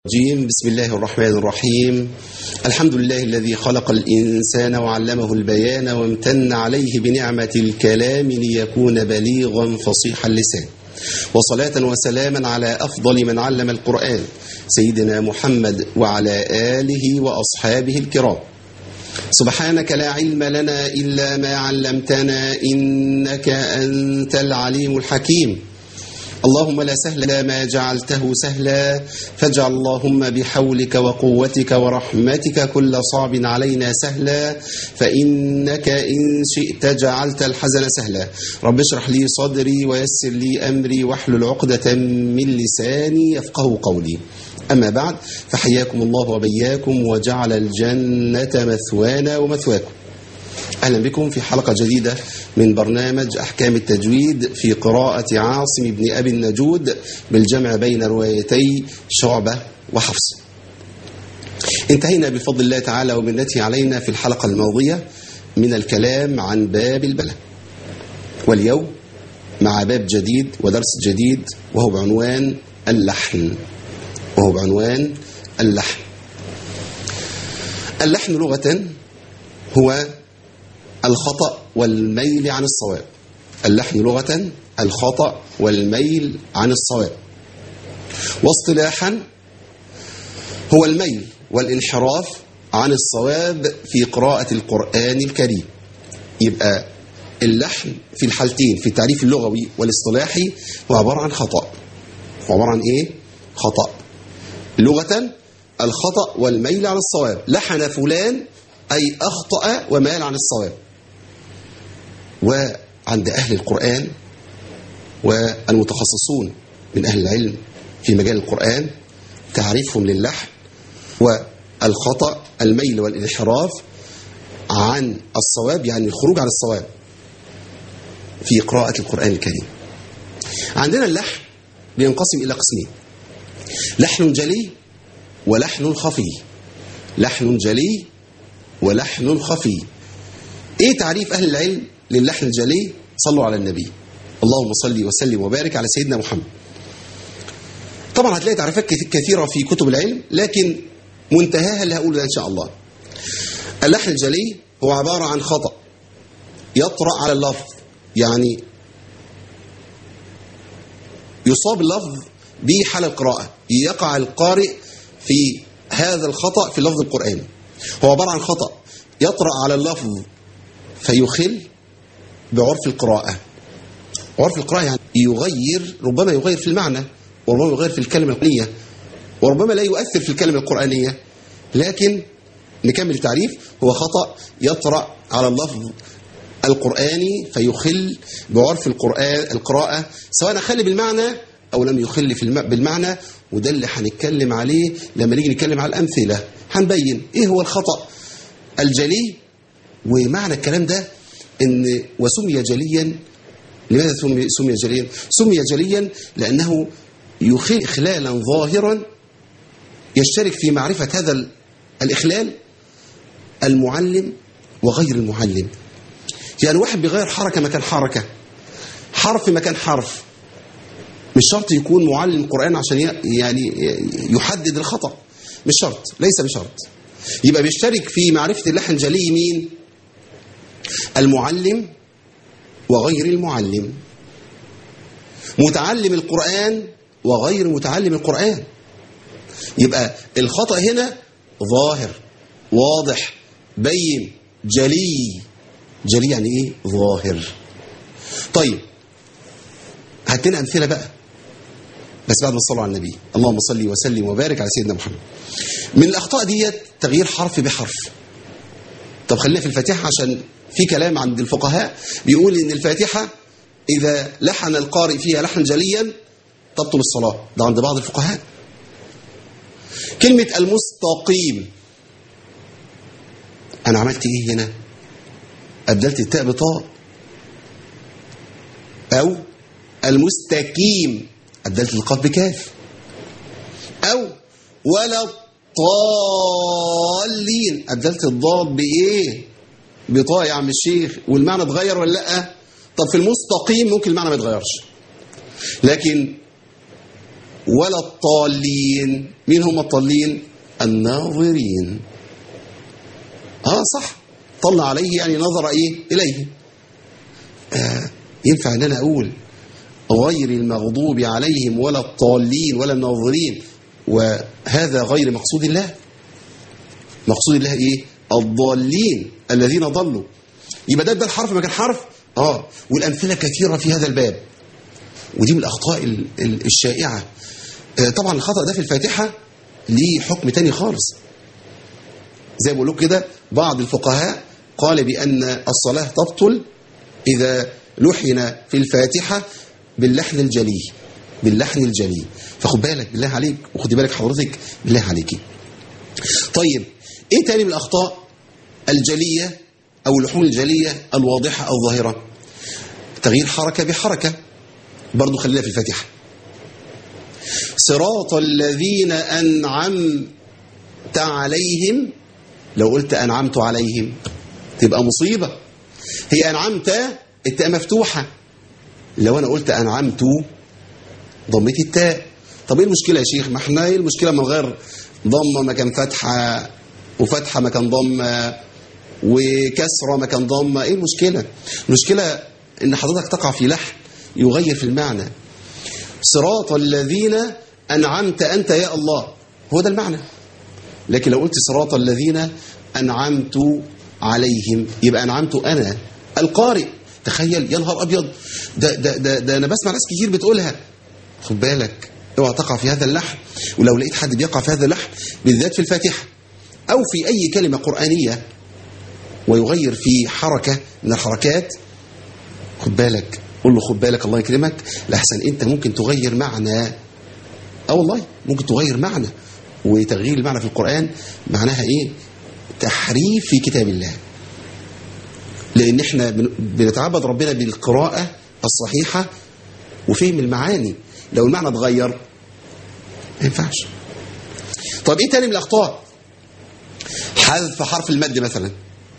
الرجيم بسم الله الرحمن الرحيم الحمد لله الذي خلق الإنسان وعلمه البيان وامتن عليه بنعمة الكلام ليكون بليغا فصيح اللسان وصلاة وسلاما على أفضل من علم القرآن سيدنا محمد وعلى آله وأصحابه الكرام سبحانك لا علم لنا إلا ما علمتنا إنك أنت العليم الحكيم اللهم لا سهل لا ما جعلته سهلا فاجعل اللهم بحولك وقوتك ورحمتك كل صعب علينا سهلا فإنك إن شئت جعلت الحزن سهلا رب اشرح لي صدري ويسر لي أمري واحلل عقدة من لساني يفقه قولي أما بعد فحياكم الله وبياكم وجعل الجنة مثوانا ومثواكم أهلا بكم في حلقة جديدة من برنامج أحكام التجويد في قراءة عاصم بن أبي النجود بالجمع بين روايتي شعبة وحفص انتهينا بفضل الله تعالى ومنته علينا في الحلقة الماضية من الكلام عن باب البلاء واليوم مع باب جديد ودرس جديد وهو بعنوان اللحن وهو بعنوان اللحن اللحن لغة هو الخطأ والميل عن الصواب اللحن لغة الخطأ والميل عن الصواب واصطلاحا هو الميل والانحراف عن الصواب في قراءة القرآن الكريم يبقى اللحن في الحالتين في التعريف اللغوي والاصطلاحي هو عبارة عن خطأ عبارة عن ايه؟ خطأ لغة الخطأ والميل عن الصواب لحن فلان أي أخطأ ومال عن الصواب وعند أهل القرآن والمتخصصون من أهل العلم في مجال القرآن تعريفهم للحن والخطأ الميل والانحراف عن الصواب يعني الخروج عن الصواب في قراءة القرآن الكريم عندنا اللحن بينقسم إلى قسمين لحن جلي ولحن خفي لحن جلي ولحن خفي ايه تعريف اهل العلم للحن الجلي صلوا على النبي اللهم صل وسلم وبارك على سيدنا محمد طبعا هتلاقي تعريفات كثيره في كتب العلم لكن منتهاها اللي هقوله ده ان شاء الله اللحن الجلي هو عباره عن خطا يطرا على اللفظ يعني يصاب اللفظ به حال القراءه يقع القارئ في هذا الخطا في اللفظ القراني هو عباره عن خطا يطرا على اللفظ فيخل بعرف القراءة عرف القراءة يعني يغير ربما يغير في المعنى وربما يغير في الكلمة القرآنية وربما لا يؤثر في الكلمة القرآنية لكن نكمل التعريف هو خطأ يطرأ على اللفظ القرآني فيخل بعرف القرآن القراءة سواء خل بالمعنى أو لم يخل في الم... بالمعنى وده اللي هنتكلم عليه لما نيجي نتكلم على الأمثلة هنبين إيه هو الخطأ الجلي ومعنى الكلام ده ان وسمي جليا لماذا سمي جليا سمي جليا لانه يخل اخلالا ظاهرا يشترك في معرفه هذا الاخلال المعلم وغير المعلم يعني واحد بيغير حركه مكان حركه حرف مكان حرف مش شرط يكون معلم قران عشان يعني يحدد الخطا مش شرط ليس بشرط يبقى بيشترك في معرفه اللحن الجلي مين المعلم وغير المعلم متعلم القرآن وغير متعلم القرآن يبقى الخطأ هنا ظاهر واضح بين جلي جلي يعني ايه ظاهر طيب هات لنا امثله بقى بس بعد ما صلوا على النبي اللهم صل وسلم وبارك على سيدنا محمد من الاخطاء ديت تغيير حرف بحرف طب خلينا في الفاتحه عشان في كلام عند الفقهاء بيقول ان الفاتحه اذا لحن القارئ فيها لحن جليا تبطل الصلاه ده عند بعض الفقهاء كلمه المستقيم انا عملت ايه هنا ابدلت التاء بطاء او المستقيم ابدلت القاف بكاف او ولا الضالين ابدلت الضاد بايه بطاء يا عم الشيخ والمعنى اتغير ولا لا طب في المستقيم ممكن المعنى ما يتغيرش لكن ولا الطالين مين هم الطالين الناظرين اه صح طلع عليه يعني نظر ايه اليه آه ينفع ان انا اقول غير المغضوب عليهم ولا الضالين ولا الناظرين وهذا غير مقصود الله مقصود الله ايه الضالين الذين ضلوا يبقى ده بدل حرف مكان حرف اه والامثله كثيره في هذا الباب ودي من الاخطاء ال- ال- الشائعه آه طبعا الخطا ده في الفاتحه ليه حكم تاني خالص زي ما بقول لكم كده بعض الفقهاء قال بان الصلاه تبطل اذا لحن في الفاتحه باللحن الجلي باللحن الجلي فخد بالك بالله عليك وخدي بالك حضرتك بالله عليكي طيب ايه تاني من الاخطاء الجليه او اللحون الجليه الواضحه الظاهره تغيير حركه بحركه برضو خلينا في الفاتحه صراط الذين انعمت عليهم لو قلت انعمت عليهم تبقى مصيبه هي انعمت التاء مفتوحه لو انا قلت انعمت ضميت التاء طب ايه المشكله يا شيخ ما احنا ايه المشكله ما نغير ضمه مكان فتحه وفتحه مكان ضمه وكسره مكان ضمه ايه المشكله المشكله ان حضرتك تقع في لحن يغير في المعنى صراط الذين انعمت انت يا الله هو ده المعنى لكن لو قلت صراط الذين انعمت عليهم يبقى انعمت انا القارئ تخيل يا نهار ابيض ده ده ده, ده انا بسمع ناس كتير بتقولها خد بالك اوعى تقع في هذا اللحن ولو لقيت حد بيقع في هذا اللحن بالذات في الفاتحه او في اي كلمه قرانيه ويغير في حركه من الحركات خد بالك قول له خد بالك الله يكرمك لحسن انت ممكن تغير معنى اه والله ممكن تغير معنى وتغيير المعنى في القران معناها ايه تحريف في كتاب الله لان احنا بن- بنتعبد ربنا بالقراءه الصحيحه وفهم المعاني لو المعنى اتغير ما ينفعش طب ايه تاني من الاخطاء حذف حرف المد مثلا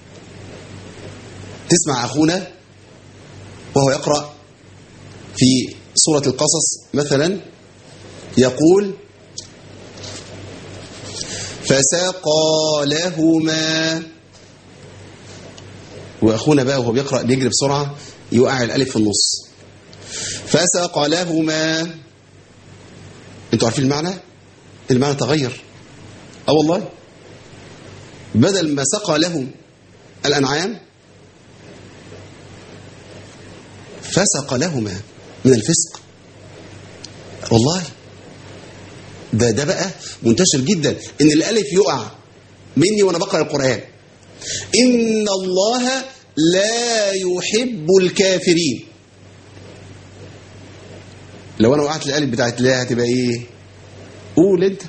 تسمع اخونا وهو يقرا في سوره القصص مثلا يقول فسقى لهما واخونا بقى وهو بيقرا بيجري بسرعه يوقع الالف في النص فسقى لهما انتوا عارفين المعنى المعنى تغير اه والله بدل ما سقى لهم الانعام فسق لهما من الفسق والله ده ده بقى منتشر جدا ان الالف يقع مني وانا بقرا القران ان الله لا يحب الكافرين لو انا وقعت الالف بتاعت لا هتبقى ايه قول انت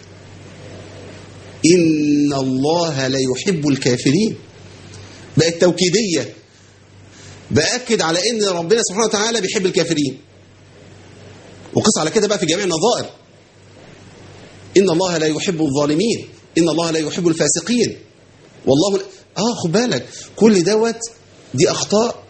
ان الله لا يحب الكافرين بقت توكيديه باكد على ان ربنا سبحانه وتعالى بيحب الكافرين وقص على كده بقى في جميع النظائر ان الله لا يحب الظالمين ان الله لا يحب الفاسقين والله اه خد بالك كل دوت دي اخطاء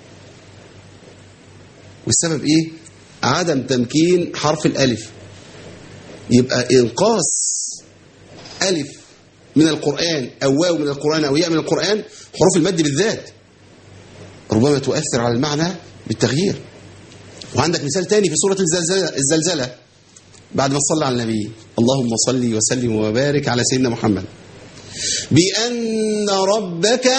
والسبب ايه عدم تمكين حرف الالف يبقى انقاص الف من القران او واو من القران او ياء من القران حروف المد بالذات ربما تؤثر على المعنى بالتغيير وعندك مثال تاني في سوره الزلزله الزلزله بعد ما صلى على النبي اللهم صل وسلم وبارك على سيدنا محمد بأن ربك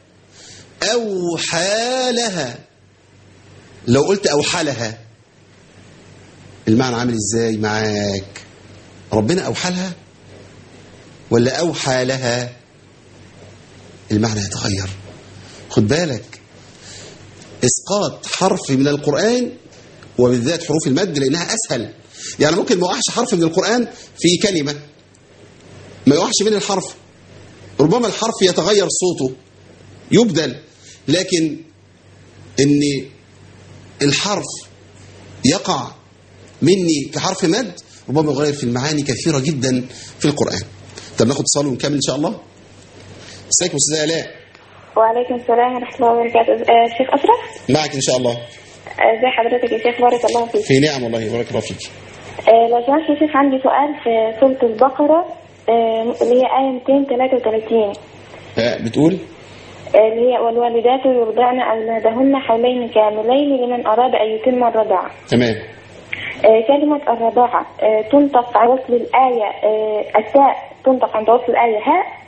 أوحى لها لو قلت أوحى لها المعنى عامل ازاي معاك ربنا أوحى لها ولا أوحى لها المعنى يتغير خد بالك اسقاط حرف من القرآن وبالذات حروف المد لأنها أسهل يعني ممكن ما يقعش حرف من القرآن في كلمة ما يقعش من الحرف ربما الحرف يتغير صوته يبدل لكن ان الحرف يقع مني كحرف مد ربما يغير في المعاني كثيرة جدا في القرآن طب ناخد اتصال ونكمل ان شاء الله ازيك يا استاذه الاء وعليكم السلام ورحمة الله وبركاته آه، شيخ أشرف معك ان شاء الله آه، ازي حضرتك يا شيخ بارك الله فيك في نعم والله بارك الله فيك آه، لو سمحت يا شيخ عندي سؤال في سورة البقرة آه، اللي هي آية 233 آه، بتقول آه، اللي هي والوالدات يرضعن أولادهن حولين كاملين لمن أراد أن يتم الرضاعة تمام آه، كلمة الرضاعة آه، تنطق عند وصل الآية آه، التاء تنطق عند وصل الآية هاء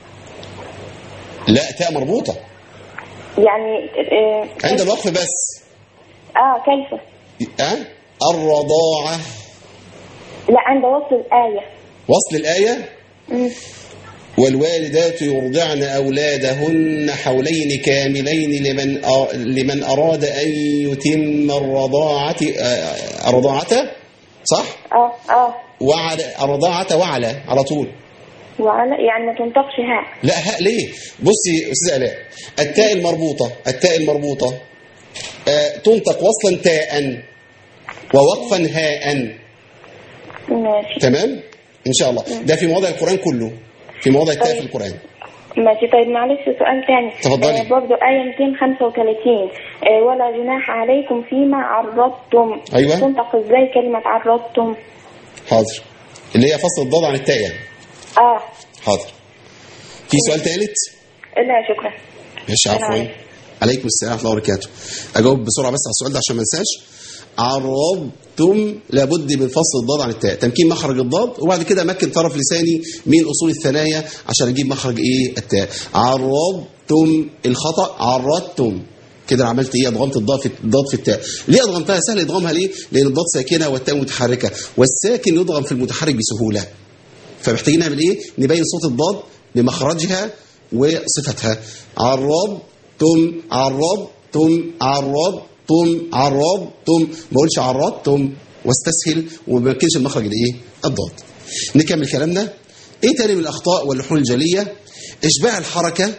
لا تاء مربوطة يعني آه، عند الوقف بس اه كيف؟ أه؟ الرضاعة لا عند وصل الآية وصل الآية مم. والوالدات يرضعن أولادهن حولين كاملين لمن أ- لمن أراد أن يتم الرضاعة آه، الرضاعة صح؟ اه اه وعلى الرضاعة وعلى على طول وعلى يعني ما تنطقش هاء لا هاء ليه بصي استاذ الاء التاء المربوطه التاء المربوطه آه تنطق وصلا تاء ووقفا هاء ماشي تمام ان شاء الله ده في مواضع القران كله في مواضع التاء في طيب. القران ماشي طيب معلش سؤال تاني تفضلي. آه برضو آية 235 آه ولا جناح عليكم فيما عرضتم أيوة. تنطق ازاي كلمة عرضتم حاضر اللي هي فصل الضاد عن التاء يعني اه حاضر في سؤال ثالث لا شكرا ماشي السلام عفوا عليكم. عليكم السلام ورحمه الله وبركاته اجاوب بسرعه بس على السؤال ده عشان ما انساش عرضتم لابد من فصل الضاد عن التاء تمكين مخرج الضاد وبعد كده امكن طرف لساني من اصول الثنايا عشان اجيب مخرج ايه التاء عرضتم الخطا عرضتم كده أنا عملت ايه ادغمت الضاد في الضاد في التاء ليه ادغمتها سهل ادغامها ليه لان الضاد ساكنه والتاء متحركه والساكن يدغم في المتحرك بسهوله فمحتاجين نعمل ايه نبين صوت الضاد بمخرجها وصفتها عرضتم عرضتم عرضتم عرضتم ما اقولش عرضتم واستسهل وما بمكنش المخرج الايه الضاد نكمل كلامنا ايه تاني من الاخطاء واللحون الجليه اشباع الحركه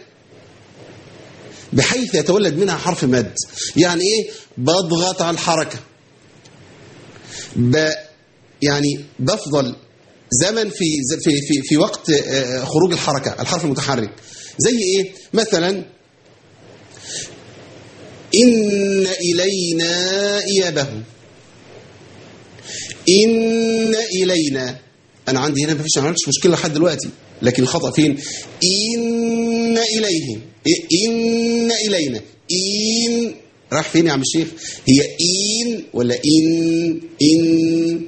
بحيث يتولد منها حرف مد يعني ايه بضغط على الحركه ب يعني بفضل زمن في في في, في وقت آه، خروج الحركه الحرف المتحرك زي ايه مثلا ان الينا ايابهم ان الينا انا عندي هنا مفيش ما عملتش مشكله لحد دلوقتي لكن الخطا فين ان اليهم إيه؟ ان الينا ان راح فين يا عم الشيخ هي ان ولا ان ان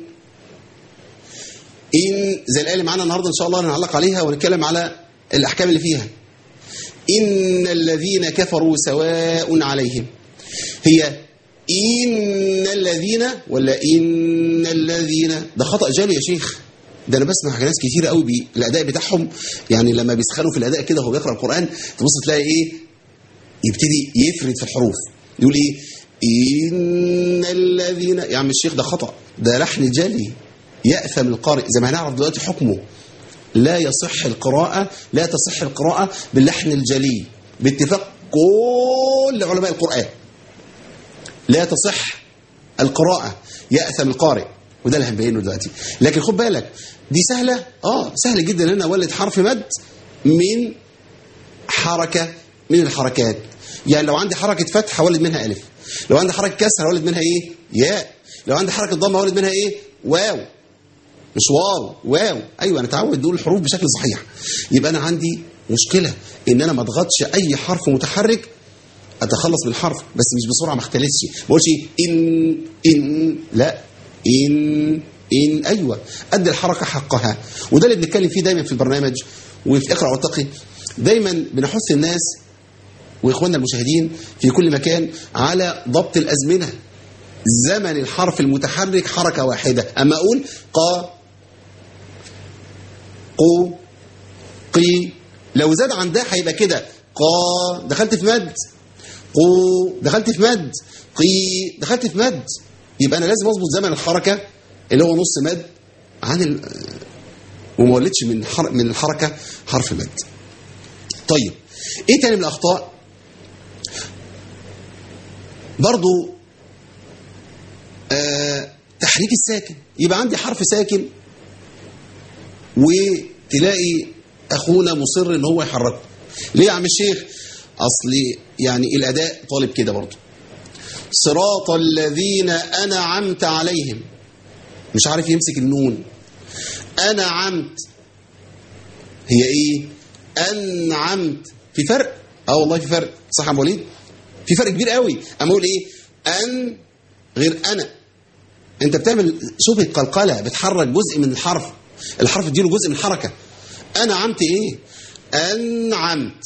إن زي الآية اللي معانا النهاردة إن شاء الله هنعلق عليها ونتكلم على الأحكام اللي فيها إن الذين كفروا سواء عليهم هي إن الذين ولا إن الذين ده خطأ جالي يا شيخ ده أنا بسمع ناس كتير قوي بي... الأداء بتاعهم يعني لما بيسخنوا في الأداء كده وهو بيقرأ القرآن تبص تلاقي إيه يبتدي يفرد في الحروف يقول إيه إن الذين يا عم الشيخ ده خطأ ده لحن جلي يأثم القارئ زي ما هنعرف دلوقتي حكمه لا يصح القراءة لا تصح القراءة باللحن الجلي باتفاق كل علماء القرآن لا تصح القراءة يأثم القارئ وده اللي هنبينه دلوقتي لكن خد بالك دي سهلة اه سهل جدا ان انا اولد حرف مد من حركة من الحركات يعني لو عندي حركة فتح هولد منها ألف لو عندي حركة كسر هولد منها ايه ياء لو عندي حركة ضم هولد منها ايه واو مش واو واو ايوه انا اتعود دول الحروف بشكل صحيح يبقى انا عندي مشكله ان انا ما اضغطش اي حرف متحرك اتخلص من الحرف بس مش بسرعه ما اختلسش ما اقولش ان ان لا ان ان ايوه ادي الحركه حقها وده اللي بنتكلم فيه دايما في البرنامج وفي اقرا واتقي دايما بنحث الناس واخواننا المشاهدين في كل مكان على ضبط الازمنه زمن الحرف المتحرك حركه واحده اما اقول قا قو قي لو زاد عن ده هيبقى كده قا دخلت في مد قو دخلت في مد قي دخلت في مد يبقى انا لازم اظبط زمن الحركه اللي هو نص مد عن ال... وما ولدش من حر... من الحركه حرف مد طيب ايه تاني من الاخطاء برضو آه تحريك الساكن يبقى عندي حرف ساكن وتلاقي اخونا مصر ان هو يحركه ليه يا عم الشيخ اصل يعني الاداء طالب كده برضه صراط الذين انعمت عليهم مش عارف يمسك النون أنعمت هي إيه أنعمت في فرق اه والله في فرق صح يا أبو وليد في فرق كبير قوي اما اقول ايه ان غير انا انت بتعمل شبهه قلقله بتحرك جزء من الحرف الحرف اديله جزء من الحركه انا عمت ايه انعمت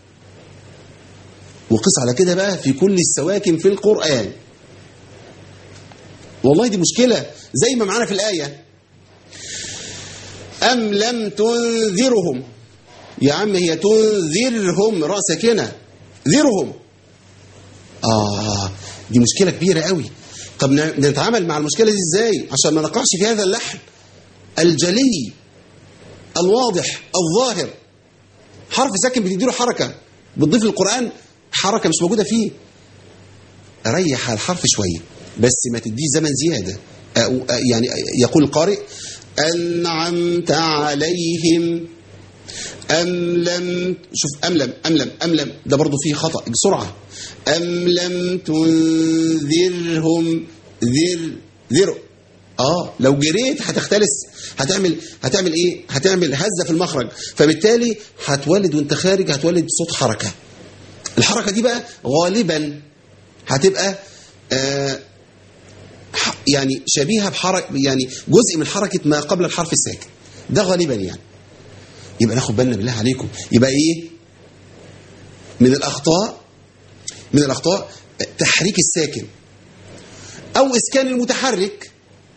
وقس على كده بقى في كل السواكن في القران والله دي مشكله زي ما معانا في الايه ام لم تنذرهم يا عم هي تنذرهم راء ساكنه ذرهم آه دي مشكلة كبيرة قوي طب نتعامل مع المشكلة دي ازاي عشان ما نقعش في هذا اللحن الجلي الواضح الظاهر حرف ساكن بتديله حركة بتضيف للقرآن حركة مش موجودة فيه ريح الحرف شوية بس ما تديه زمن زيادة يعني يقول القارئ أنعمت عليهم أم لم شوف أم لم أم لم أم لم ده برضه فيه خطأ بسرعة أم لم تنذرهم ذر ذر اه لو جريت هتختلس هتعمل هتعمل ايه هتعمل هزه في المخرج فبالتالي هتولد وانت خارج هتولد صوت حركه الحركه دي بقى غالبا هتبقى آه يعني شبيهه بحركه يعني جزء من حركه ما قبل الحرف الساكن ده غالبا يعني يبقى ناخد بالنا بالله عليكم يبقى ايه من الاخطاء من الاخطاء تحريك الساكن او اسكان المتحرك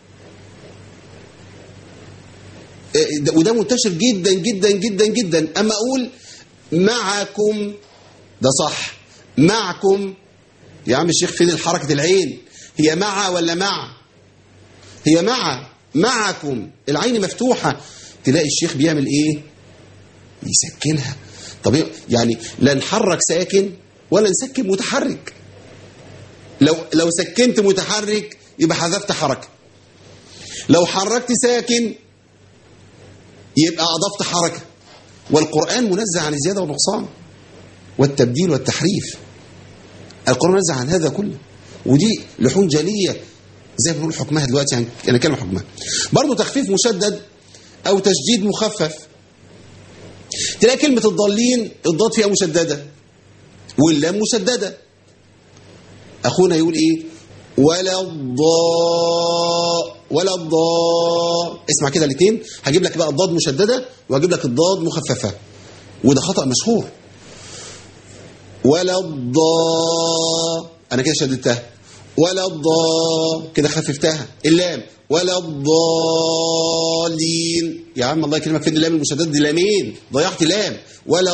وده منتشر جدا جدا جدا جدا اما اقول معكم ده صح معكم يا عم الشيخ فين حركه العين هي مع ولا مع هي مع معكم العين مفتوحه تلاقي الشيخ بيعمل ايه يسكنها طب يعني لا نحرك ساكن ولا نسكن متحرك لو لو سكنت متحرك يبقى حذفت حركه لو حركت ساكن يبقى اضفت حركه والقران منزه عن الزياده والنقصان والتبديل والتحريف القران منزه عن هذا كله ودي لحون جليه زي ما بنقول حكمها دلوقتي يعني انا كلمه حكمها برضه تخفيف مشدد او تشديد مخفف تلاقي كلمة الضالين الضاد فيها مشددة واللام مشددة أخونا يقول إيه ولا الضاء ولا الضاء اسمع كده الاثنين هجيب لك بقى الضاد مشددة وهجيب لك الضاد مخففة وده خطأ مشهور ولا الضاء أنا كده شددتها ولا الضاء كده خففتها اللام ولا الضالين يا عم الله يكرمك فين اللام المشدده دي لامين ضيعت لام ولا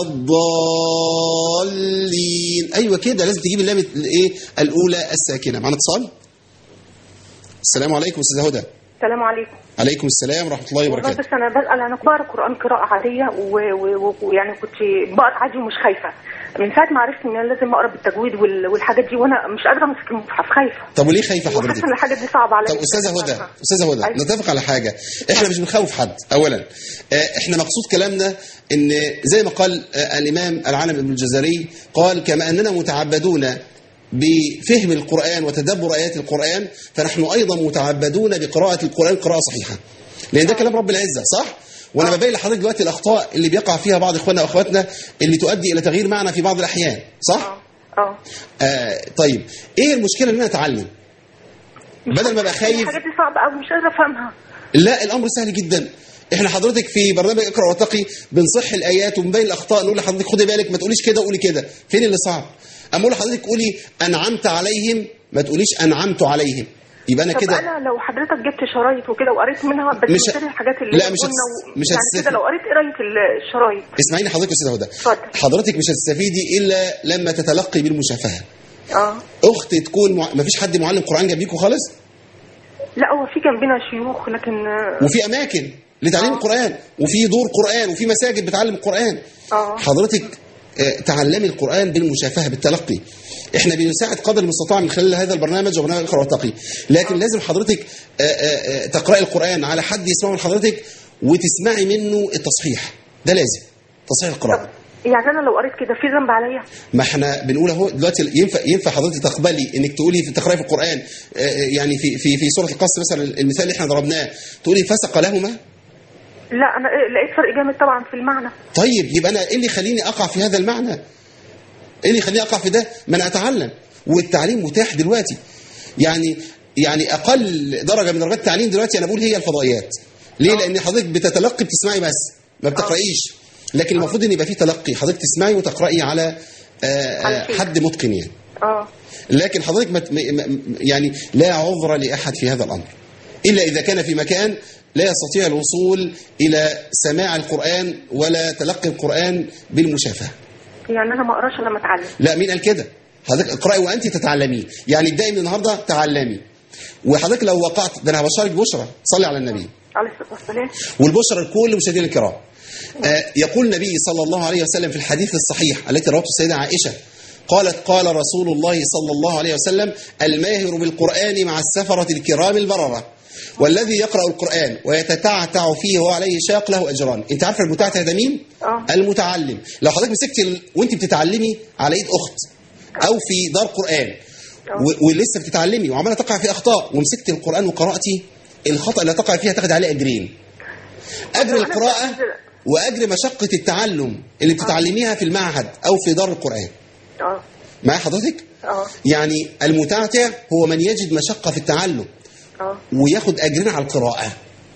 الضالين ايوه كده لازم تجيب اللام الايه الاولى الساكنه معانا اتصال السلام عليكم استاذه هدى السلام عليكم عليكم السلام ورحمه الله والله وبركاته بس انا بسال انا بقرا قران قراءه عاديه و- و- ويعني كنت بقرا عادي ومش خايفه من ساعه ما عرفت ان انا لازم اقرا بالتجويد وال- والحاجات دي وانا مش قادره امسك المصحف خايفه طب وليه خايفه حضرتك وحاسه ان الحاجات دي صعبه عليا طب استاذه هدى استاذه هدى أيوة. نتفق على حاجه احنا مش بنخوف حد اولا آه، احنا مقصود كلامنا ان زي ما قال آه، الامام العالم ابن الجزري قال كما اننا متعبدون بفهم القرآن وتدبر آيات القرآن فنحن أيضا متعبدون بقراءة القرآن قراءة صحيحة لأن ده كلام رب العزة صح؟ وأنا ببين لحضرتك دلوقتي الأخطاء اللي بيقع فيها بعض إخواننا وأخواتنا اللي تؤدي إلى تغيير معنى في بعض الأحيان صح؟ اه اه آه طيب إيه المشكلة إن أنا أتعلم؟ بدل ما أبقى خايف الحاجات دي صعبه قوي مش قادره افهمها لا الامر سهل جدا احنا حضرتك في برنامج اقرا واتقي بنصح الايات وبنبين الاخطاء نقول لحضرتك خدي بالك ما تقوليش كده قولي كده فين اللي صعب اما اقول لحضرتك قولي انعمت عليهم ما تقوليش انعمت عليهم يبقى انا طب كده انا لو حضرتك جبت شرايط وكده وقريت منها بس مش- مش الحاجات اللي لا، مش قلنا هتس- و- مش يعني هتستفيد. كده لو قريت قرايه الشرايط اسمعيني حضرتك يا استاذه هدى اتفضل. حضرتك مش هتستفيدي الا لما تتلقي بالمشافهه اه اخت تكون مع... ما فيش حد معلم قران جنبيكوا خالص لا هو في جنبنا شيوخ لكن آه، وفي اماكن لتعليم آه. القران وفي دور قران وفي مساجد بتعلم القران اه حضرتك آه، تعلمي القرآن بالمشافهة بالتلقي احنا بنساعد قدر المستطاع من خلال هذا البرنامج وبرنامج اقرا واتقي لكن لازم حضرتك آه، آه، آه، تقرأي القرآن على حد يسمعه من حضرتك وتسمعي منه التصحيح ده لازم تصحيح طب القراءة يعني انا لو قريت كده في ذنب عليا ما احنا بنقول اهو دلوقتي ينفع ينفع حضرتك تقبلي انك تقولي في تقراي في القران آه، آه، يعني في في في سوره القصر مثلا المثال اللي احنا ضربناه تقولي فسق لهما لا انا لقيت فرق جامد طبعا في المعنى طيب يبقى انا ايه اللي يخليني اقع في هذا المعنى؟ ايه اللي يخليني اقع في ده؟ ما انا اتعلم والتعليم متاح دلوقتي. يعني يعني اقل درجه من درجات التعليم دلوقتي انا بقول هي الفضائيات. ليه؟ لان حضرتك بتتلقي بتسمعي بس ما بتقرايش. لكن المفروض ان يبقى في تلقي حضرتك تسمعي وتقراي على آه، آه، على شيء. حد متقن يعني. اه لكن حضرتك مت م- م- يعني لا عذر لاحد في هذا الامر الا اذا كان في مكان لا يستطيع الوصول الى سماع القران ولا تلقي القران بالمشافهه يعني انا ما اقراش الا لما اتعلم لا مين قال كده حضرتك اقراي وانت تتعلمين يعني ابداي من النهارده تعلمي وحضرتك لو وقعت ده انا هبشرك بشرى صلي على النبي عليه الصلاه والسلام والبشرى لكل مشاهدينا الكرام آه، يقول النبي صلى الله عليه وسلم في الحديث الصحيح التي روته السيدة عائشة قالت قال رسول الله صلى الله عليه وسلم الماهر بالقرآن مع السفرة الكرام البررة والذي يقرأ القرآن ويتتعتع فيه وهو عليه شاق له أجران انت عارف المتعتع ده مين؟ آه. المتعلم لو حضرتك مسكت ال... وانت بتتعلمي على ايد اخت او في دار قرآن و... ولسه بتتعلمي وعماله تقع في اخطاء ومسكت القرآن وقرأتي الخطأ اللي تقع فيها تاخد عليه اجرين اجر أنا القراءه بنزل- واجر مشقه التعلم اللي بتتعلميها في المعهد او في دار القران اه معايا حضرتك اه يعني المتعتع هو من يجد مشقه في التعلم اه وياخد اجرين على القراءه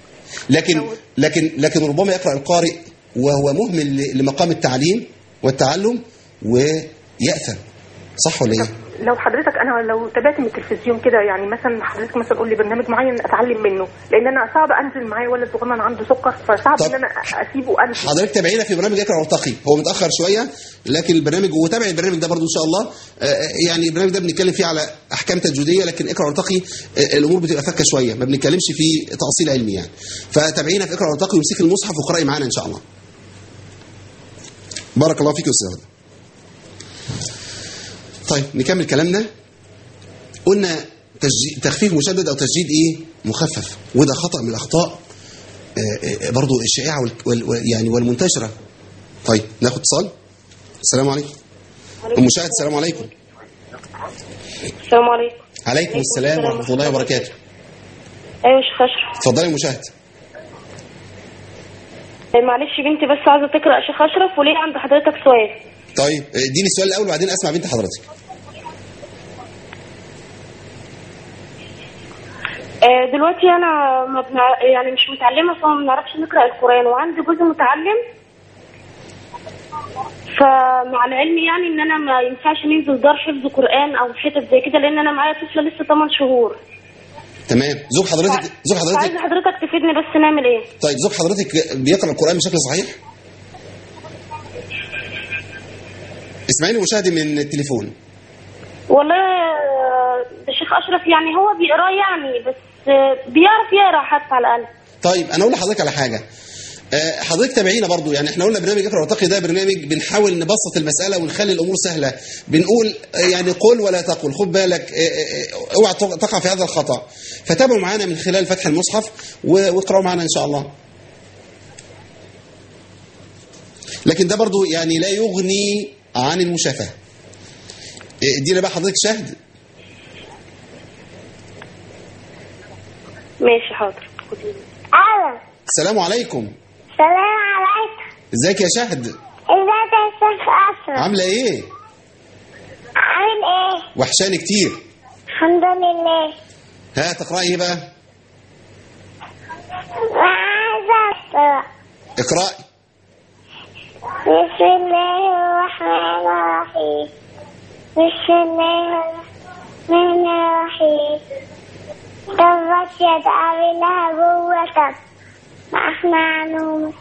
لكن لكن لكن ربما يقرا القارئ وهو مهمل ل- لمقام التعليم والتعلم ويأثم صح ولا ايه؟ لو حضرتك انا لو تابعت من التلفزيون كده يعني مثلا حضرتك مثلا قول لي برنامج معين اتعلم منه لان انا صعب انزل معايا ولد صغنن عنده سكر فصعب طب. ان انا اسيبه انزل حضرتك تابعينا في برنامج اقرا وارتقي هو متاخر شويه لكن البرنامج وتابع البرنامج ده برضو ان شاء الله آه، يعني البرنامج ده بنتكلم فيه على احكام تجويديه لكن اقرا وارتقي آه، الامور بتبقى فكه شويه ما بنتكلمش في تاصيل علمي يعني فتابعينا في اقرا وارتقي وامسكي المصحف واقراي معانا ان شاء الله بارك الله فيك يا استاذ هدى. طيب نكمل كلامنا قلنا تسجي- تخفيف مشدد او تشديد ايه مخفف وده خطا من الاخطاء آه، آه، برضو الشائعه وال- وال- وال- يعني والمنتشره طيب ناخد اتصال السلام عليكم ام مشاهد السلام عليكم السلام عليكم عليكم السلام ورحمه الله وبركاته ايوه يا شيخ اشرف اتفضلي يا مشاهد آه، معلش بنتي بس عايزه تقرا يا شيخ اشرف وليه عند حضرتك سؤال طيب آه، اديني السؤال الاول وبعدين اسمع بنت حضرتك آه، دلوقتي انا ما بنع... يعني مش متعلمه فما بنعرفش نقرا القران وعندي جزء متعلم فمع العلم يعني ان انا ما ينفعش ننزل دار حفظ قران او حتت زي كده لان انا معايا طفله لسه 8 شهور تمام زوج حضرتك زوج حضرتك فعايزه حضرتك تفيدني بس نعمل ايه طيب زوج حضرتك بيقرا القران بشكل صحيح اسمعيني مشاهدي من التليفون والله آه، الشيخ اشرف يعني هو بيقرا يعني بس آه، بيعرف يقرا حتى على الاقل طيب انا اقول لحضرتك على حاجه آه، حضرتك تابعينا برضو يعني احنا قلنا برنامج اقرا وارتقي ده برنامج بنحاول نبسط المساله ونخلي الامور سهله بنقول آه، يعني قل ولا تقل خد بالك آه، آه، آه، اوعى تق- تقع في هذا الخطا فتابعوا معانا من خلال فتح المصحف و- واقراوا معانا ان شاء الله لكن ده برضو يعني لا يغني عن المشافهه آه، ادينا بقى حضرتك شهد ماشي حاضر الو السلام عليكم سلام عليكم ازيك يا شهد ازيك يا شيخ اشرف عامله ايه عامل ايه وحشاني كتير الحمد لله ها تقراي ايه بقى وعايزة اقرا اقراي بسم الله الرحمن الرحيم بسم الله الرحمن الرحيم تبت يد ابي لهب وتب ما اغنى عنه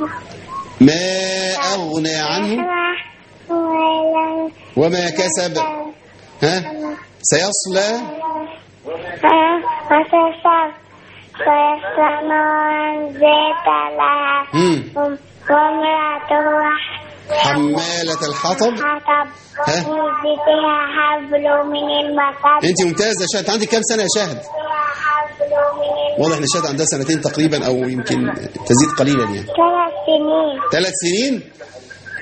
ما أغنى عنه ولا وما كسب ها سيصلى وتسب ويصلى نارا ذات لهب مم. وامرأته حمالة الحطب حطب ها؟ في جيدها حبل من المطر انت ممتازة يا شهد عندك كام سنة يا شهد حبل من واضح ان شهد عندها سنتين تقريبا او يمكن تزيد قليلا يعني ثلاث سنين ثلاث سنين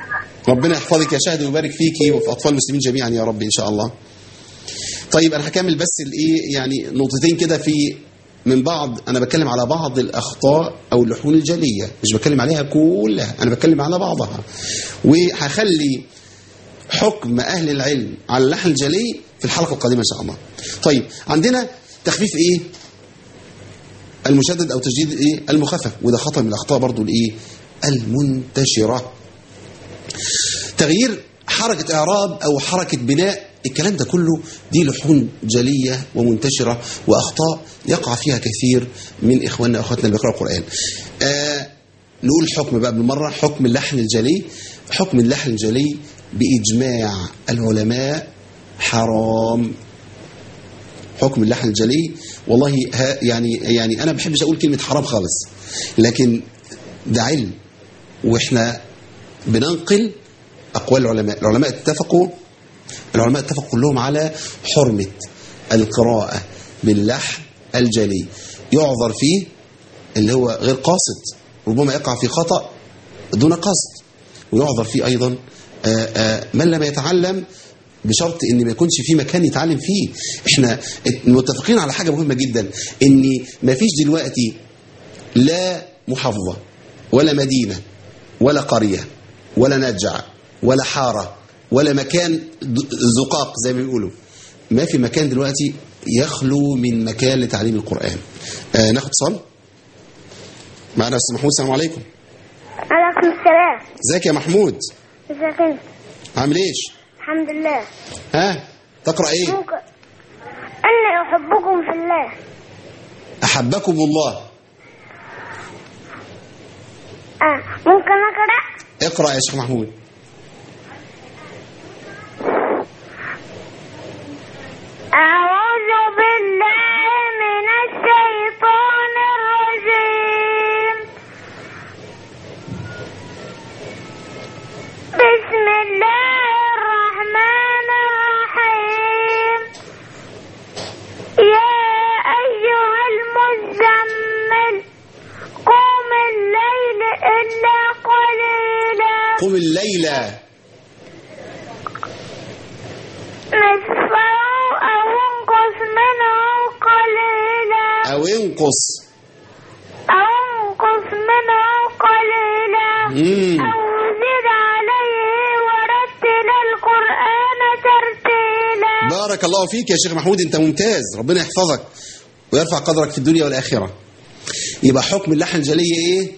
ربنا يحفظك يا شهد ويبارك فيكي وفي اطفال المسلمين جميعا يا رب ان شاء الله طيب انا هكمل بس الايه يعني نقطتين كده في من بعض انا بتكلم على بعض الاخطاء او اللحون الجليه مش بتكلم عليها كلها انا بتكلم على بعضها وهخلي حكم اهل العلم على اللحن الجلي في الحلقه القادمه ان شاء الله طيب عندنا تخفيف ايه المشدد او تجديد ايه المخفف وده خطا من الاخطاء برضو الايه المنتشره تغيير حركه اعراب او حركه بناء الكلام ده كله دي لحون جليه ومنتشره واخطاء يقع فيها كثير من اخواننا واخواتنا اللي بيقراوا القران آه نقول الحكم بقى بالمره حكم اللحن الجلي حكم اللحن الجلي باجماع العلماء حرام حكم اللحن الجلي والله ها يعني يعني انا ما بحبش اقول كلمه حرام خالص لكن ده علم واحنا بننقل اقوال العلماء العلماء اتفقوا العلماء اتفقوا كلهم على حرمه القراءه باللحن الجلي يعذر فيه اللي هو غير قاصد ربما يقع في خطا دون قصد ويعذر فيه ايضا آآ آآ من لم يتعلم بشرط ان ما يكونش في مكان يتعلم فيه احنا متفقين على حاجه مهمه جدا ان ما فيش دلوقتي لا محافظه ولا مدينه ولا قريه ولا نجع ولا حاره ولا مكان زقاق زي ما بيقولوا ما في مكان دلوقتي يخلو من مكان لتعليم القران آه ناخد صل معنا استاذ محمود السلام عليكم عليكم السلام ازيك يا محمود ازيك انت عامل ايش الحمد لله ها تقرا ايه ممكن اني احبكم في الله احبكم الله آه. ممكن اقرا اقرا يا شيخ محمود أعوذ بالله من الشيطان الرجيم بسم الله الرحمن الرحيم يا أيها المزمل قم الليل إلا قليلا قم الليلة نصفه أو انقص منه قليلا أو انقص أو انقص منه قليلا مم. أو زد عليه ورتل القرآن ترتيلا بارك الله فيك يا شيخ محمود انت ممتاز ربنا يحفظك ويرفع قدرك في الدنيا والآخرة يبقى حكم اللحن الجلي ايه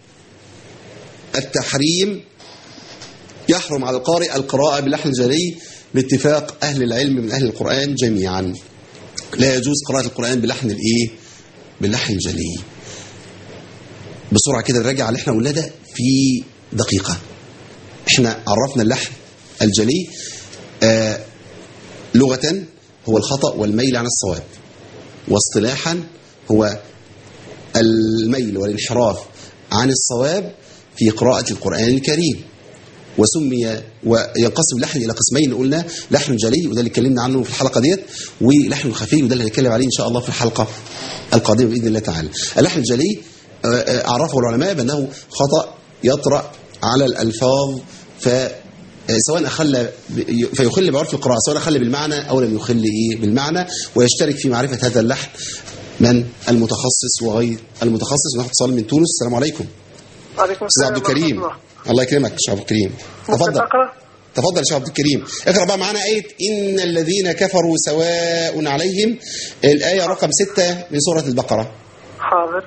التحريم يحرم على القارئ القراءة باللحن الجلي باتفاق أهل العلم من أهل القرآن جميعا لا يجوز قراءة القرآن بلحن الايه باللحن الجلي بسرعة كده نراجع على اللي احنا قلناه ده في دقيقة احنا عرفنا اللحن الجلي آه لغة هو الخطأ والميل عن الصواب واصطلاحا هو الميل والانحراف عن الصواب في قراءة القرآن الكريم وسمي وينقسم اللحن الى قسمين قلنا لحن جلي وده اللي اتكلمنا عنه في الحلقه ديت ولحن خفي وده اللي هنتكلم عليه ان شاء الله في الحلقه القادمه باذن الله تعالى. اللحن الجلي آه، آه، اعرفه العلماء بانه خطا يطرا على الالفاظ ف آه، سواء اخل ب- فيخل بعرف القراءه سواء اخل بالمعنى او لم يخل ايه بالمعنى ويشترك في معرفه هذا اللحن من المتخصص وغير المتخصص ناخد اتصال من تونس السلام عليكم وعليكم استاذ السلام عبد الكريم ورحمة الله. الله يكرمك يا شيخ عبد الكريم ممكن تفضل أقرأ؟ تفضل يا شيخ عبد الكريم اقرا بقى معانا ايه ان الذين كفروا سواء عليهم الايه رقم ستة من سوره البقره حاضر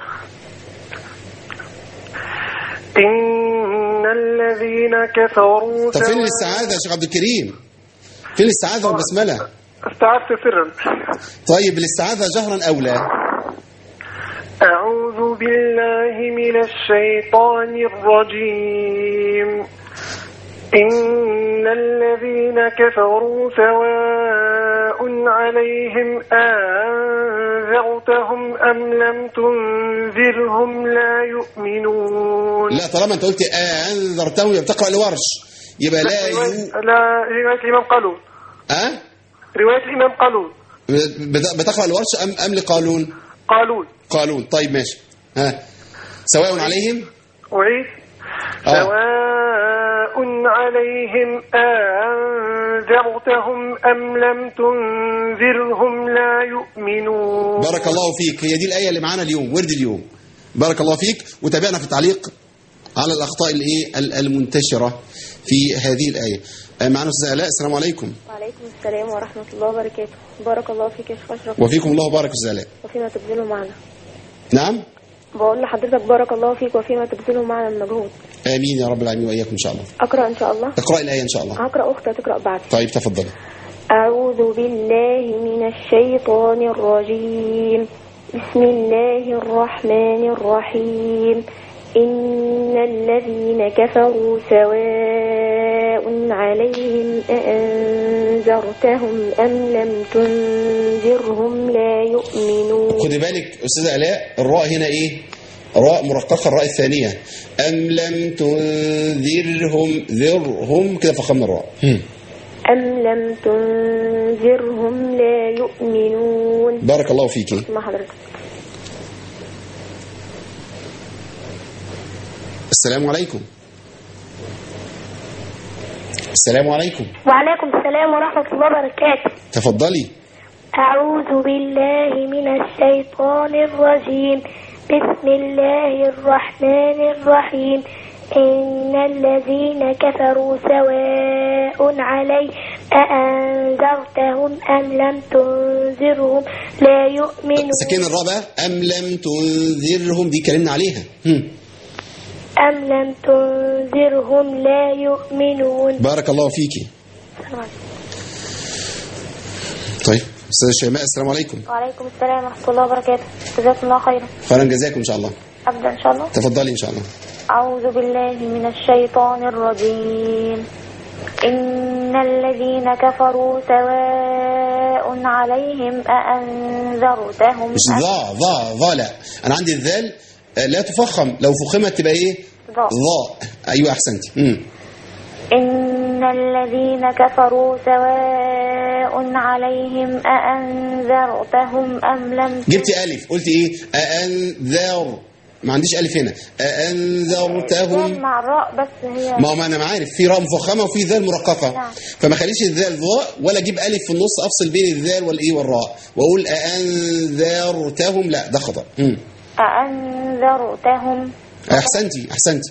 إن الذين كفروا طب فين سواء- الاستعاذه يا شيخ عبد الكريم فين الاستعاذه والبسمله استعذت سرا طيب الاستعاذه جهرا او لا أعوذ بالله من الشيطان الرجيم إن الذين كفروا سواء عليهم أنذرتهم أم لم تنذرهم لا يؤمنون لا طالما انت قلت آه انذرتهم يبقى بتقرا الورش يبقى لا يو... رواية لا رواية الإمام قالون ها رواية الإمام قالون بت- بتقرا الورش ام ام لقالون قالون قالون طيب ماشي ها سواء عليهم أعيد آه. سواء عليهم أنذرتهم أم لم تنذرهم لا يؤمنون بارك الله فيك هي دي الآية اللي معانا اليوم ورد اليوم بارك الله فيك وتابعنا في التعليق على الأخطاء الايه ال- المنتشرة في هذه الآية آه، معنا أستاذ آلاء السلام عليكم وعليكم السلام ورحمة الله وبركاته بارك الله فيك يا شيخ أشرف وفيكم الله بارك أستاذ آلاء وفيما تبذله معنا نعم بقول لحضرتك بارك الله فيك وفيما تبذله معنا من مجهود آمين يا رب العالمين وإياكم إن شاء الله أقرأ إن شاء الله اقرأ الآية إن شاء الله هقرأ أختي تقرأ بعد طيب تفضلي أعوذ بالله من الشيطان الرجيم بسم الله الرحمن الرحيم إن الذين كفروا سواء عليهم أأنذرتهم أم لم تنذرهم لا يؤمنون خدي بالك أستاذ آلاء الراء هنا إيه راء مرققة الراء الثانية أم لم تنذرهم ذرهم كده فخمنا الراء هم. أم لم تنذرهم لا يؤمنون بارك الله فيكي ما حضرتك السلام عليكم السلام عليكم وعليكم السلام ورحمة الله وبركاته تفضلي أعوذ بالله من الشيطان الرجيم بسم الله الرحمن الرحيم إن الذين كفروا سواء علي أأنذرتهم أم لم تنذرهم لا يؤمنون سكين الراء بقى أم لم تنذرهم دي كلمنا عليها هم. أم لم تنذرهم لا يؤمنون بارك الله فيكي طيب أستاذ شيماء السلام عليكم وعليكم السلام ورحمة الله وبركاته جزاكم الله خيرا خيرا جزاكم إن شاء الله أبدأ إن شاء الله تفضلي إن شاء الله أعوذ بالله من الشيطان الرجيم إن الذين كفروا سواء عليهم أأنذرتهم مش ضاء ضاء ضاء لا أنا عندي الذال آه، لا تفخم لو فخمت تبقى إيه ضاء. ضاء أيوة أحسنتي مم. إن الذين كفروا سواء عليهم أأنذرتهم أم لم جبتي ألف قلت إيه أأنذر ما عنديش ألف هنا أأنذرتهم مع الراء بس هي ما هو ما انا ما عارف في راء مفخمه وفي ذال مرققه نعم. فما خليش الذال ضاء ولا اجيب الف في النص افصل بين الذال والايه والراء واقول أأنذرتهم لا ده خطا مم. أأنذرتهم احسنتي احسنتي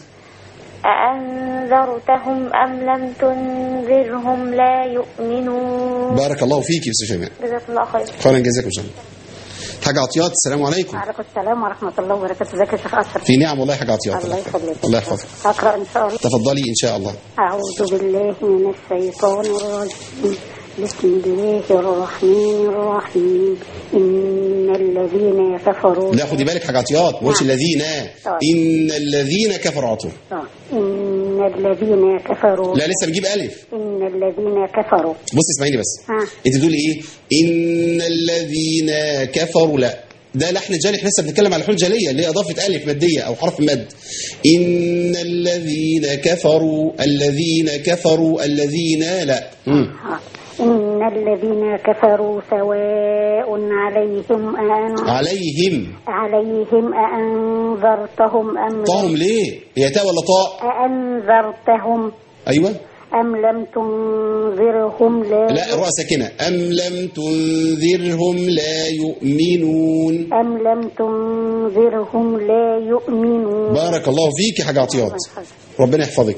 أأنذرتهم أم لم تنذرهم لا يؤمنون بارك الله فيك يا استاذ شيماء جزاكم الله خير خيرا جزاكم ان شاء الله حاجه عطيات السلام عليكم وعليكم السلام ورحمة الله وبركاته ازيك يا شيخ أشرف في نعم والله يا حاجه عطيات الله يخليك الله يحفظك أقرأ إن شاء الله تفضلي ان شاء الله أعوذ بالله من الشيطان الرجيم بسم الله الرحمن الرحيم إن الذين كفروا لا خدي بالك حاجه عطيات ما قلتش الذين طيب. ان الذين كفروا عطوا آه. إن الذين كفروا لا لسه بنجيب الف إن الذين كفروا بص اسمعيني بس ها. انت بتقولي ايه ان الذين كفروا لا ده لحن جالي احنا لسه بنتكلم على لحون جاليه اللي هي اضافه الف ماديه او حرف مد ان الذين كفروا الذين كفروا الذين لا مم. آه. إن الذين كفروا سواء عليهم أن عليهم عليهم أأنذرتهم أم طاهم ليه هي تاء ولا طاء أأنذرتهم ايوه أم لم تنذرهم لا لا الراء ساكنه ام لم تنذرهم لا يؤمنون أم لم تنذرهم لا يؤمنون بارك الله فيك يا حاجه عطيات ربنا يحفظك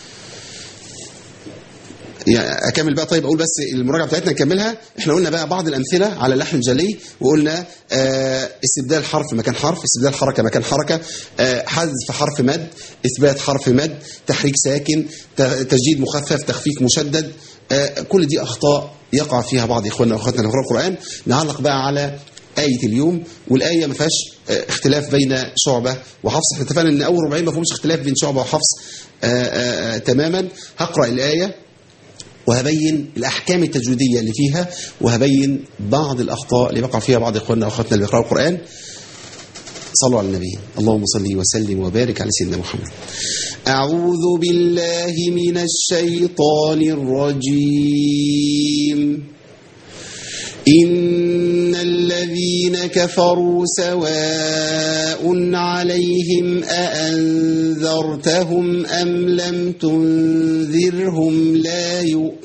يعني اكمل بقى طيب اقول بس المراجعه بتاعتنا نكملها احنا قلنا بقى بعض الامثله على اللحن الجلي وقلنا آه استبدال حرف مكان حرف استبدال حركه مكان حركه آه حذف حرف مد اثبات حرف مد تحريك ساكن ت- تجديد مخفف تخفيف مشدد آه كل دي اخطاء يقع فيها بعض اخواننا واخواتنا اللي يقرأوا القران نعلق بقى على آية اليوم والآية ما فيهاش آه، اختلاف بين شعبة وحفص احنا اتفقنا ان اول ربعين ما فيهمش اختلاف بين شعبة وحفص آه، آه، آه، تماما هقرأ الآية وهبين الأحكام التجويدية اللي فيها وهبين بعض الأخطاء اللي بقع فيها بعض إخواننا وأخواتنا اللي بيقرأوا القرآن صلوا على النبي اللهم صل وسلم وبارك على سيدنا محمد أعوذ بالله من الشيطان الرجيم إن الذين الذين كفروا سواء عليهم أأنذرتهم أم لم تنذرهم لا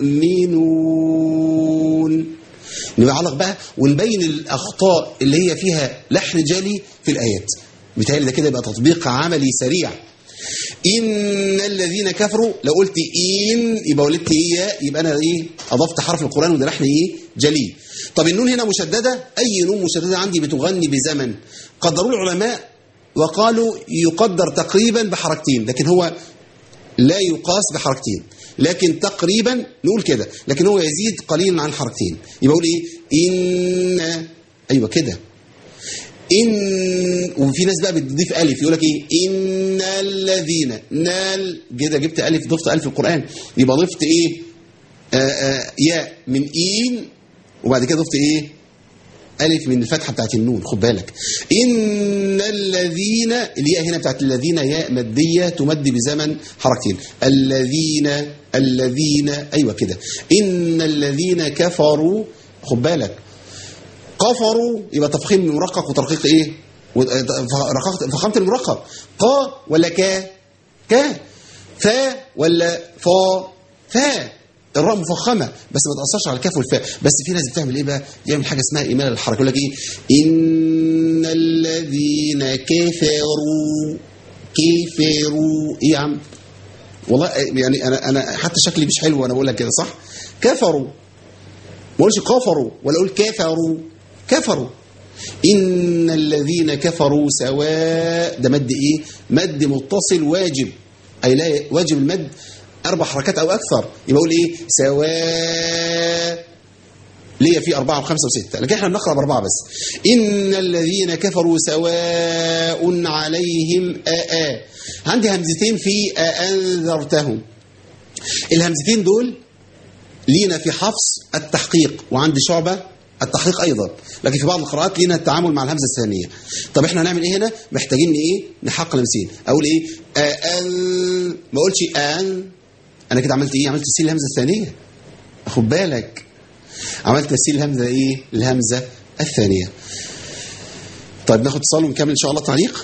يؤمنون نعلق بقى ونبين الأخطاء اللي هي فيها لحن جلي في الآيات بتهيألي ده كده يبقى تطبيق عملي سريع إن الذين كفروا لو قلت إن يبقى ولدت إيه يبقى أنا إيه أضفت حرف القرآن وده لحن إيه جلي طب النون هنا مشددة أي نون مشددة عندي بتغني بزمن قدروا العلماء وقالوا يقدر تقريبا بحركتين لكن هو لا يقاس بحركتين لكن تقريبا نقول كده لكن هو يزيد قليلا عن حركتين يبقى اقول ايه ان ايوه كده ان وفي ناس بقى بتضيف الف يقول لك ايه ان الذين نال كده جبت الف ضفت الف في القران يبقى ضفت ايه آآ آآ ياء من ان وبعد كده ضفت ايه ألف من الفتحة بتاعت النون خد بالك إن الذين الياء هنا بتاعت الذين ياء مادية تمد بزمن حركتين الذين الذين أيوة كده إن الذين كفروا خد بالك كفروا يبقى تفخيم المرقق وترقيق إيه رققت فخامة المرقق قا ولا كا كا فا ولا فا فا الراء مفخمه بس ما تاثرش على الكاف والفاء بس في ناس بتعمل ايه بقى يعمل حاجه اسمها ايمال الحركه يقول لك ايه ان الذين كفروا كفروا ايه يا عم والله يعني انا انا حتى شكلي مش حلو وانا بقول لك كده صح كفروا ما اقولش كفروا ولا اقول كفروا كفروا ان الذين كفروا سواء ده مد ايه مد متصل واجب اي لا واجب المد أربع حركات أو أكثر يبقى أقول إيه سواء ليه في أربعة وخمسة وستة لكن إحنا بنقرأ بأربعة بس إن الذين كفروا سواء عليهم آآ عندي همزتين في أنذرتهم الهمزتين دول لينا في حفص التحقيق وعندي شعبة التحقيق أيضا لكن في بعض القراءات لينا التعامل مع الهمزة الثانية طب إحنا هنعمل إيه هنا محتاجين إيه نحقق لمسين أقول إيه أن ما أقولش أن انا كده عملت ايه عملت تسهيل الهمزه الثانيه خد بالك عملت تسهيل الهمزه ايه الهمزه الثانيه طيب ناخد اتصال ونكمل ان شاء الله تعليق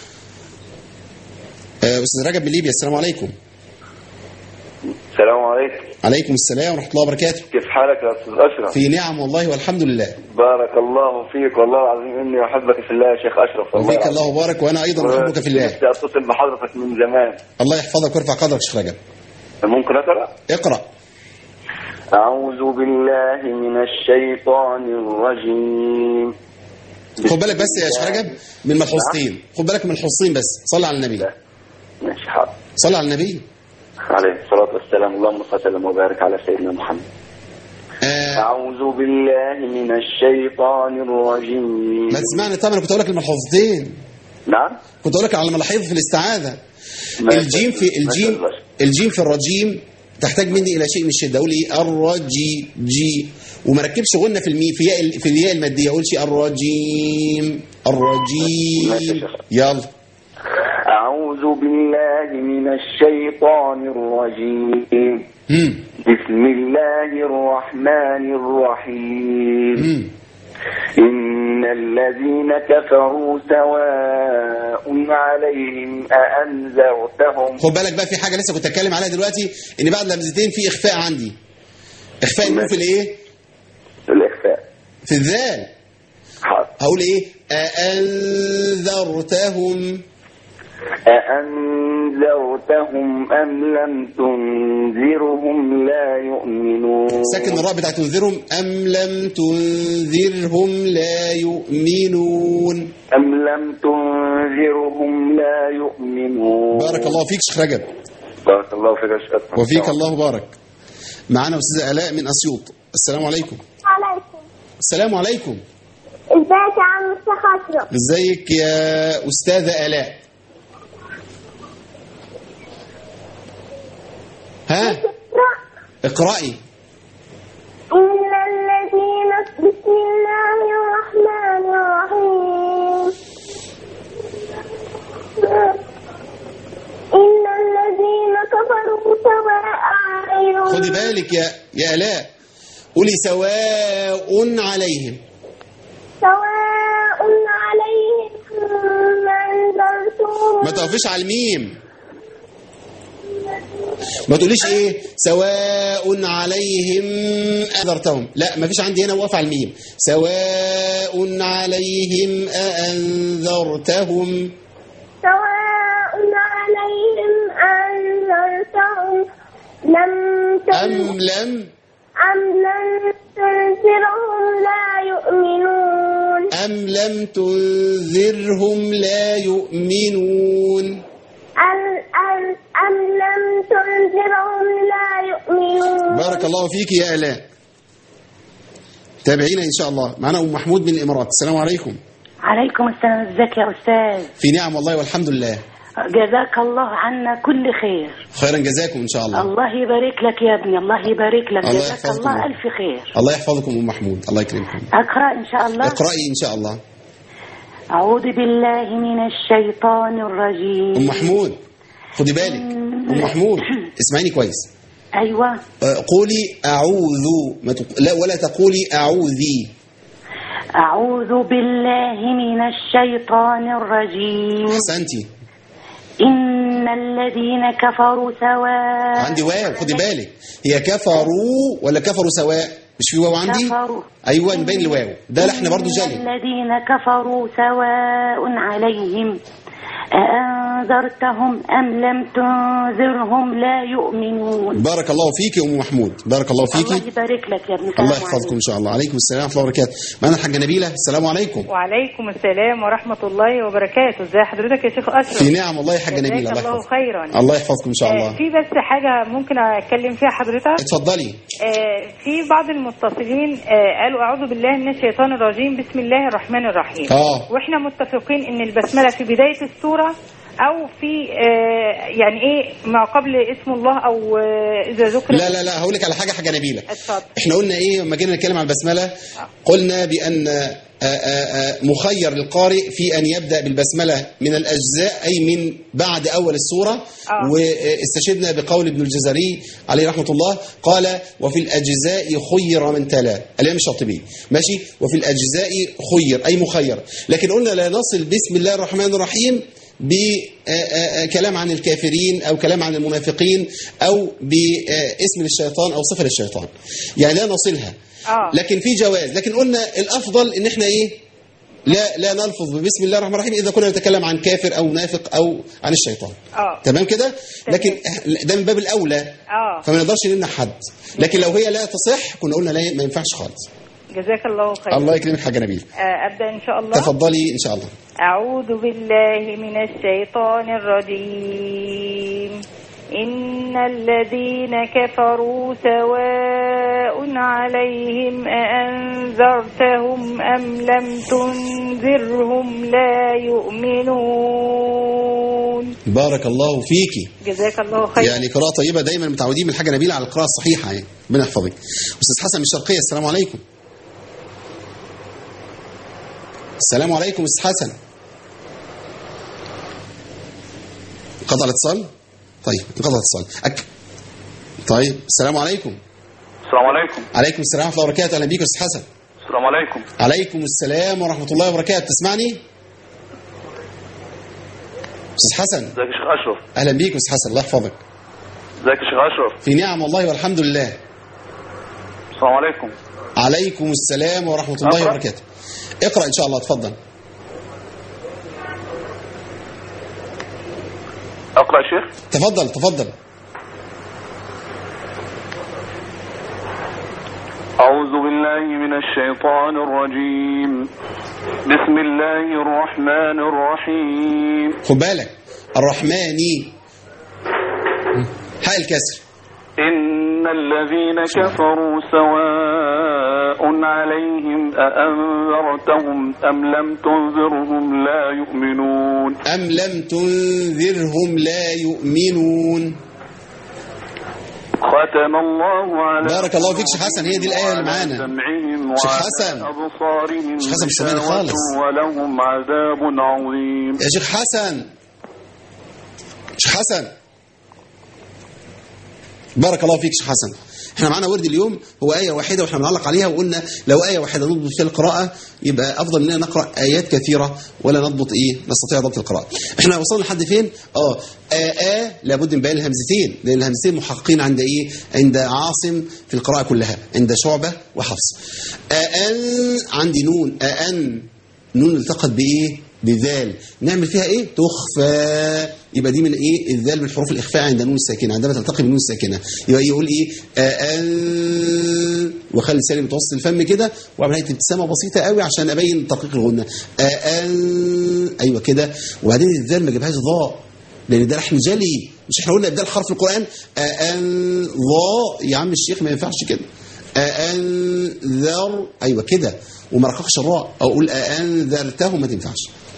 آه، استاذ رجب من ليبيا السلام عليكم السلام عليكم عليكم السلام ورحمه الله وبركاته كيف حالك يا استاذ اشرف في نعم والله والحمد لله بارك الله فيك والله العظيم اني احبك في الله يا شيخ اشرف والله وفيك الله وبارك وانا ايضا احبك في الله نفسي اتصل بحضرتك من زمان الله يحفظك ويرفع قدرك يا شيخ رجب ممكن اقرا اقرا اعوذ بالله من الشيطان الرجيم خد بالك بس يا شيخ رجب من ملحوظتين خد بالك من ملحوظتين بس صلي على النبي ماشي حاضر صلي على النبي عليه الصلاة والسلام اللهم صل وسلم وبارك على سيدنا محمد آه أعوذ بالله من الشيطان الرجيم ما تسمعني طبعا انا كنت اقول لك الملحوظتين نعم كنت اقول لك على ملاحظ في الاستعاذه ماشي. الجيم في الجيم ماشي. الجيم في الرجيم تحتاج مني الى شيء من الشده اقول ايه الرجي جي وما ركبش غنه في المي في ياء في الياء الماديه اقولش الرجيم ماشي يا الرجيم شيخ. يلا أعوذ بالله من الشيطان الرجيم امم بسم الله الرحمن الرحيم امم إن الذين كفروا سواء عليهم أأنذرتهم خد بالك بقى في حاجه لسه كنت اتكلم عليها دلوقتي ان بعد لمزتين في اخفاء عندي اخفاء النون في الايه الإخفاء في الذال حاضر هقول ايه أأنذرتهم أأنذرتهم أم لم تنذرهم لا يؤمنون ساكن الراء بتاعت تنذرهم أم لم تنذرهم لا يؤمنون أم لم تنذرهم لا يؤمنون بارك الله فيك شيخ رجب بارك الله فيك يا شيخ وفيك الله بارك معنا أستاذة آلاء من أسيوط السلام عليكم عليكم السلام عليكم ازيك يا عم الشيخ اشرف ازيك يا أستاذة آلاء ها اقرأي إن الذين بسم الله الرحمن الرحيم إن الذين كفروا سواء عليهم خدي بالك يا يا آلاء قولي سواء عليهم سواء ما تقفيش على الميم ما تقوليش ايه سواء عليهم انذرتهم لا ما فيش عندي هنا وقف على الميم سواء عليهم أأنذرتهم سواء عليهم أنذرتهم لم أم تنذرهم لم أم لم تنذرهم لا يؤمنون أم لم تنذرهم لا يؤمنون أم, أم, أم لم تنذرهم لا يؤمنون بارك الله فيك يا آلاء تابعينا إن شاء الله معنا أم محمود من الإمارات السلام عليكم عليكم السلام ازيك يا أستاذ في نعم والله والحمد لله جزاك الله عنا كل خير خيرا جزاكم إن شاء الله الله يبارك لك يا ابني الله يبارك لك الله جزاك يحفظكم. الله ألف خير الله يحفظكم أم محمود الله يكرمكم أقرأ إن شاء الله اقرأي إن شاء الله أعوذ بالله من الشيطان الرجيم أم محمود خدي بالك أم محمود اسمعيني كويس أيوة آه، قولي أعوذ ما تق... لا ولا تقولي أعوذي أعوذ بالله من الشيطان الرجيم أحسنتي إن الذين كفروا سواء عندي واو خدي بالك هي كفروا ولا كفروا سواء مش في واو عندي كفروا أيوة نبين الواو ده لحن برضو إن جلي الذين كفروا سواء عليهم أأنذرتهم أم لم تنذرهم لا يؤمنون بارك الله فيك يا أم محمود بارك الله الله فيكي يبارك لك يا ابن الله السلام يحفظكم عليكم. إن شاء الله عليكم السلام ورحمة الله وبركاته معنا الحاجة نبيلة السلام عليكم وعليكم السلام ورحمة الله وبركاته ازي حضرتك يا شيخ أشرف في نعم والله يا حاجة جزاك نبيلة الله الله يحفظك خيرا الله يحفظكم إن شاء آه، الله في بس حاجة ممكن أتكلم فيها حضرتك اتفضلي آه، في بعض المتصلين آه، قالوا أعوذ بالله من الشيطان الرجيم بسم الله الرحمن الرحيم آه. وإحنا متفقين إن البسملة في بداية السورة أو في آه، يعني إيه ما قبل اسم الله أو آه، إذا ذكر لا لا لا هقول لك على حاجة حاجة نبيلة اتفضل احنا قلنا ايه لما جينا نتكلم عن البسمله قلنا بان آه، آه، آه، مخير للقارئ في ان يبدا بالبسمله من الاجزاء اي من بعد اول السوره آه. واستشهدنا بقول ابن الجزري عليه رحمه الله قال وفي الاجزاء خير من تلا الامام الشاطبي ماشي وفي الاجزاء خير اي مخير لكن قلنا لا نصل بسم الله الرحمن الرحيم بكلام عن الكافرين او كلام عن المنافقين او باسم للشيطان او صفه للشيطان يعني لا نصلها آه. لكن في جواز لكن قلنا الافضل ان احنا ايه لا لا نلفظ بسم الله الرحمن الرحيم اذا كنا نتكلم عن كافر او منافق او عن الشيطان آه. تمام كده لكن إح- ده من باب الاولى آه فما نقدرش نمنع حد لكن لو هي لا تصح كنا قلنا لا ما ينفعش خالص جزاك الله خير الله يكرمك حاجه نبيل آه، أبدأ إن شاء الله تفضلي ان شاء الله أعوذ بالله من الشيطان الرجيم إن الذين كفروا سواء عليهم أأنذرتهم أم لم تنذرهم لا يؤمنون بارك الله فيكي جزاك الله خير يعني قراءة طيبة دايما متعودين من حاجة نبيلة على القراءة الصحيحة يعني ربنا يحفظك أستاذ حسن من الشرقية السلام عليكم السلام عليكم أستاذ حسن انقطع الاتصال طيب انقطع الاتصال أك... طيب السلام عليكم السلام عليكم عليكم السلام ورحمة الله وبركاته أهلا بيك يا أستاذ حسن السلام عليكم عليكم السلام ورحمة الله وبركاته تسمعني أستاذ حسن ازيك يا شيخ اشرف أهلا بيك يا أستاذ حسن الله يحفظك ازيك يا شيخ اشرف في نعم والله والحمد لله السلام عليكم عليكم السلام ورحمة الله أقرأ؟ وبركاته اقرأ إن شاء الله تفضل اقرا يا شيخ تفضل تفضل أعوذ بالله من الشيطان الرجيم بسم الله الرحمن الرحيم خد بالك الرحماني حاء الكسر إن الذين كفروا سواء عليهم أأنذرتهم أم لم تنذرهم لا يؤمنون أم لم تنذرهم لا يؤمنون ختم الله على بارك الله فيك شيخ حسن هي دي الآية اللي معانا سمعهم شيخ وعلى حسن. أبصارهم شيخ حسن مش سامعني غشاوة خالص. ولهم عذاب عظيم يا شيخ حسن شيخ حسن بارك الله فيك شيخ حسن احنا معانا ورد اليوم هو آية واحدة واحنا بنعلق عليها وقلنا لو آية واحدة نضبط فيها القراءة يبقى أفضل مننا نقرأ آيات كثيرة ولا نضبط إيه نستطيع ضبط القراءة احنا وصلنا لحد فين اه آ آ لابد من بيان الهمزتين لأن الهمزتين محققين عند إيه عند عاصم في القراءة كلها عند شعبة وحفص آن عندي نون آن نون التقت بإيه بذال نعمل فيها ايه تخفى يبقى دي من ايه الذال من حروف الاخفاء عند النون الساكنه عندما تلتقي بالنون الساكنه يبقى يقول ايه آن وخلي لساني متوسط الفم كده واعمل هيئه ابتسامه بسيطه قوي عشان ابين تدقيق الغنه آن ايوه كده وبعدين الذال ما جابهاش ضاء لان ده لحن جلي مش احنا قلنا ابدال حرف القران آن ضاء يا عم الشيخ ما ينفعش كده أأنذر أيوة كده وما رققش الراء أو أقول أأنذرتهم ما تنفعش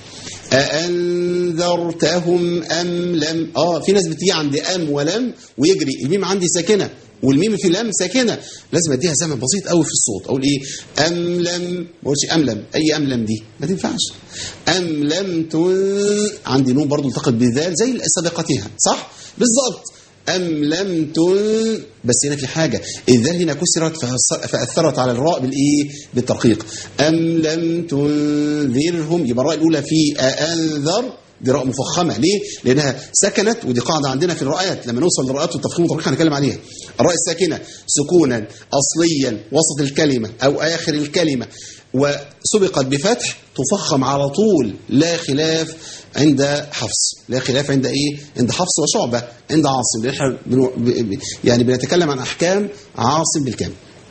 أأنذرتهم أم لم آه في ناس بتيجي عند أم ولم ويجري الميم عندي ساكنة والميم في لم ساكنة لازم أديها زمن بسيط قوي في الصوت أقول إيه أم لم ما أقولش أم لم أي أم لم دي ما تنفعش أم لم تن عندي نون برضو التقط بالذال زي سابقتها صح بالظبط أم لم تن بس هنا في حاجة الذال هنا كسرت فأث- فأثرت على الراء بالإيه بالترقيق أم لم تنذرهم يبقى الراء الأولى في أنذر دي راء مفخمة ليه؟ لأنها سكنت ودي قاعدة عندنا في الرؤيات لما نوصل للرؤيات والتفخيم والترقيق هنتكلم عليها الراء الساكنة سكونا أصليا وسط الكلمة أو آخر الكلمة وسبقت بفتح تفخم على طول لا خلاف عند حفص لا خلاف عند ايه عند حفص وشعبة عند عاصم لأن احنا بنو- ب- ب- يعني بنتكلم عن احكام عاصم بالكامل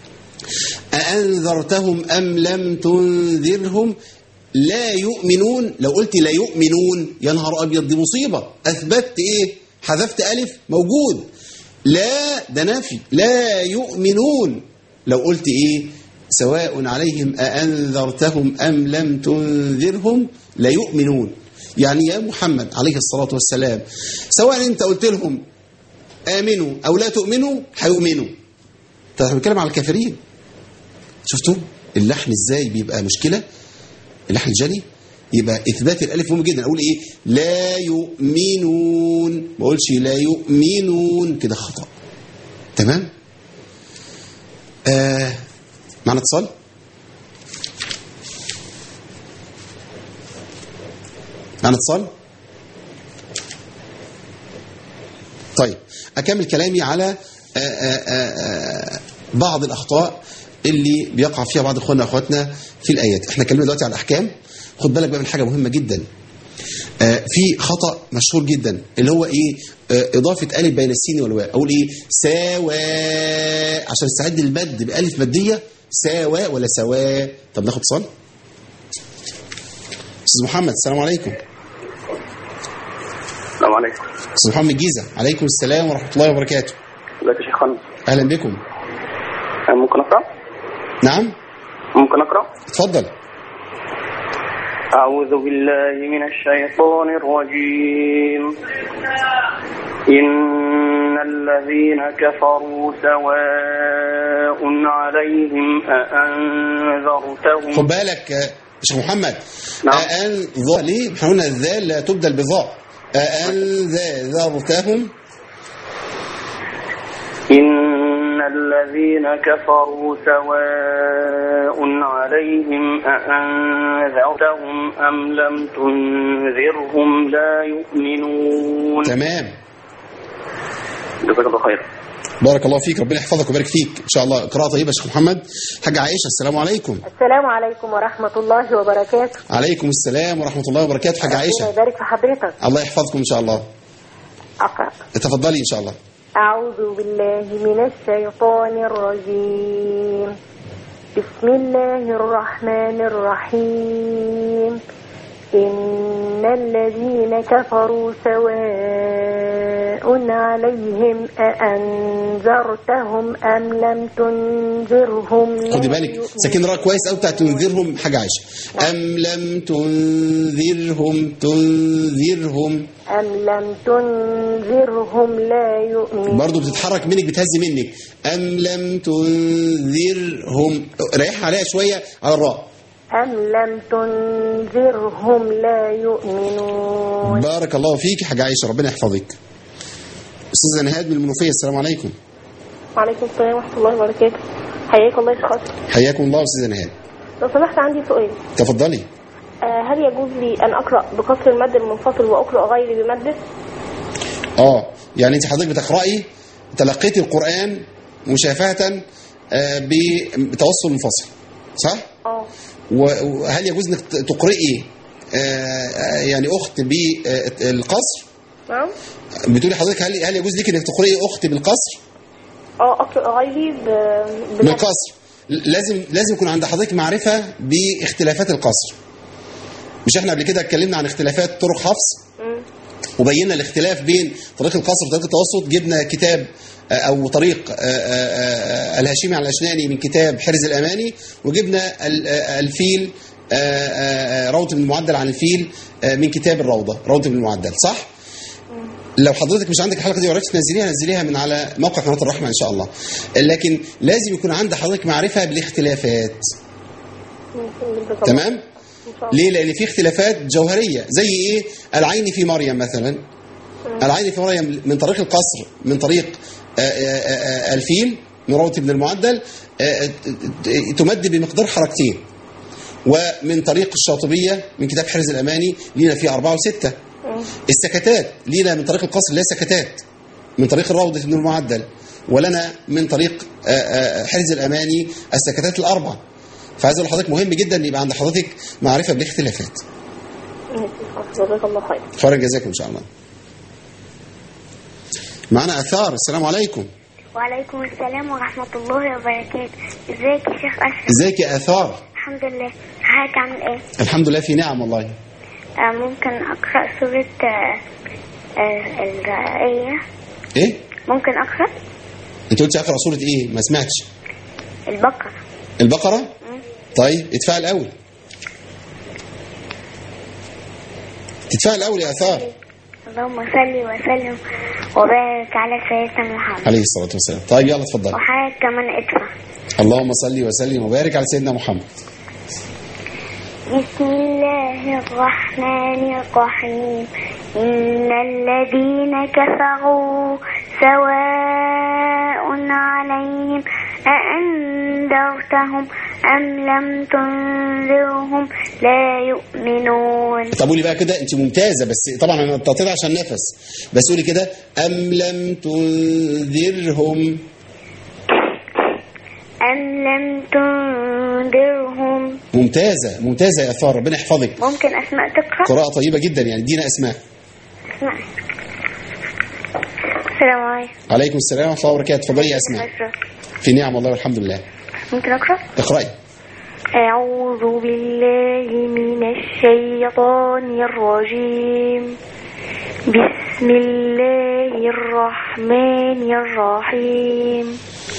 أأنذرتهم أم لم تنذرهم لا يؤمنون لو قلت لا يؤمنون يا نهار أبيض دي مصيبة أثبتت إيه حذفت ألف موجود لا ده نافي لا يؤمنون لو قلت إيه سواء عليهم أأنذرتهم أم لم تنذرهم لا يؤمنون يعني يا محمد عليه الصلاة والسلام سواء أنت قلت لهم آمنوا أو لا تؤمنوا هيؤمنوا طب احنا بنتكلم على الكافرين شفتوا اللحن ازاي بيبقى مشكله اللحن الجلي يبقى اثبات الالف مهم جدا اقول ايه لا يؤمنون ما اقولش لا يؤمنون كده خطا تمام آه معنا اتصال معنا اتصال طيب أكمل كلامي على آآ آآ آآ بعض الأخطاء اللي بيقع فيها بعض إخواننا وأخواتنا في الآيات احنا اتكلمنا دلوقتي على الأحكام خد بالك بقى من حاجة مهمة جدا آه، في خطأ مشهور جدا اللي هو إيه آه، إضافة ألف بين السين والواو أقول إيه سواء عشان استعد المد بألف مادية سواء ولا سواء طب ناخد اتصال أستاذ محمد السلام عليكم السلام عليكم أستاذ محمد جيزة عليكم السلام ورحمة الله وبركاته ازيك يا شيخ خالد أهلا بكم ممكن اقرا نعم ممكن اقرا اتفضل أعوذ بالله من الشيطان الرجيم إن الذين كفروا سواء عليهم أأنذرتهم خد بالك آه، شيخ محمد نعم. أأن ظا ليه؟ احنا قلنا الذال لا تبدل بظاء أأنذرتهم إن الذين كفروا سواء عليهم أأنذرتهم أم لم تنذرهم لا يؤمنون تمام جزاك الله خير بارك الله فيك ربنا يحفظك ويبارك فيك ان شاء الله قراءه طيبه يا شيخ محمد حاجه عائشه السلام عليكم السلام عليكم ورحمة الله وبركاته عليكم السلام ورحمه الله وبركاته حاجه ربنا عائشه يبارك في حضرتك الله يحفظكم ان شاء الله أقرأ تفضلي ان شاء الله أعوذ بالله من الشيطان الرجيم بسم الله الرحمن الرحيم إن الذين كفروا سواء عليهم أأنذرتهم أم لم تنذرهم لا خدي بالك يؤمنون. ساكن راء كويس قوي بتاعت تنذرهم حاجه عائشه ام لم تنذرهم تنذرهم أم لم تنذرهم لا يؤمنون برضه بتتحرك منك بتهز منك ام لم تنذرهم ريح عليها شويه على الراء أم لم تنذرهم لا يؤمنون بارك الله فيك يا حاجه عائشه ربنا يحفظك استاذه نهاد من المنوفيه السلام عليكم وعليكم السلام ورحمة الله وبركاته حياك الله يا شيخ أشرف حياكم الله استاذه نهاد لو سمحت عندي سؤال تفضلي آه، هل يجوز لي أن أقرأ بقصر المد المنفصل وأقرأ غيري بمده؟ اه يعني انت حضرتك بتقراي تلقيتي القران مشافهه آه، بتوسل منفصل صح اه و- وهل يجوز انك ت- تقرئي آه، آه، يعني اخت بالقصر نعم بتقولي حضرتك هل هل يجوز لك انك تقرئي اخت بالقصر اه أقرأ غيري ب... من بمد القصر لازم لازم يكون عند حضرتك معرفه باختلافات القصر مش احنا قبل كده اتكلمنا عن اختلافات طرق حفص مم. وبينا الاختلاف بين طريق القصر وطريق التوسط جبنا كتاب آه، او طريق آه، آه، آه، الهاشمي على الاشناني من كتاب حرز الاماني وجبنا ال- آه، الفيل آه، آه، آه، روضه بن المعدل عن الفيل آه، من كتاب الروضه روضه بن المعدل صح لو حضرتك مش عندك الحلقه دي وعرفتي تنزليها نزليها من على موقع قناه الرحمه ان شاء الله لكن لازم يكون عند حضرتك معرفه بالاختلافات ممكن تمام إن شاء الله ليه لان في اختلافات جوهريه زي ايه العين في مريم مثلا العين في مريم من طريق القصر من طريق آه، آه، آه، الفيل من روضه ابن المعدل آه، آه، تمد بمقدار حركتين ومن طريق الشاطبيه من كتاب حرز الاماني لينا فيه اربعه وسته السكتات لينا من طريق القصر لا سكتات من طريق الروضه ابن المعدل ولنا من طريق آه، آه، حرز الاماني السكتات الاربعه فعايز اقول لحضرتك مهم جدا ان يبقى عند حضرتك معرفه بالاختلافات ماشي، جزاك الله خير خيرا جزاكم ان شاء الله معنا اثار السلام عليكم وعليكم السلام ورحمة الله وبركاته ازيك يا شيخ أشرف ازيك يا اثار الحمد لله حضرتك عامل ايه الحمد لله في نعم والله آه ممكن أقرأ سورة آه آه الرائية ايه ممكن أقرأ انت قلت اقرا سوره ايه ما سمعتش البقرة البقره طيب ادفع الاول تدفع الاول يا اثار اللهم صل وسلم وبارك على سيدنا محمد عليه الصلاه والسلام طيب يلا اتفضل وحضرتك كمان ادفع اللهم صل وسلم وبارك على سيدنا محمد بسم الله الرحمن الرحيم إن الذين كفروا سواء عليهم أأنذرتهم أم لم تنذرهم لا يؤمنون طب قولي بقى كده انت ممتازه بس طبعا انا بتقطع عشان نفس بس قولي كده ام لم تنذرهم أم لم تنذرهم ممتازه ممتازه يا اثار ربنا يحفظك ممكن أسماء تقرأ قراءه طيبه جدا يعني ادينا اسماء أسماء السلام عليكم عليكم السلام ورحمه الله وبركاته اتفضلي يا اسماء أشرف. في نعم والله والحمد لله ممكن أقرأ اقراي أعوذ بالله من الشيطان الرجيم بسم الله الرحمن الرحيم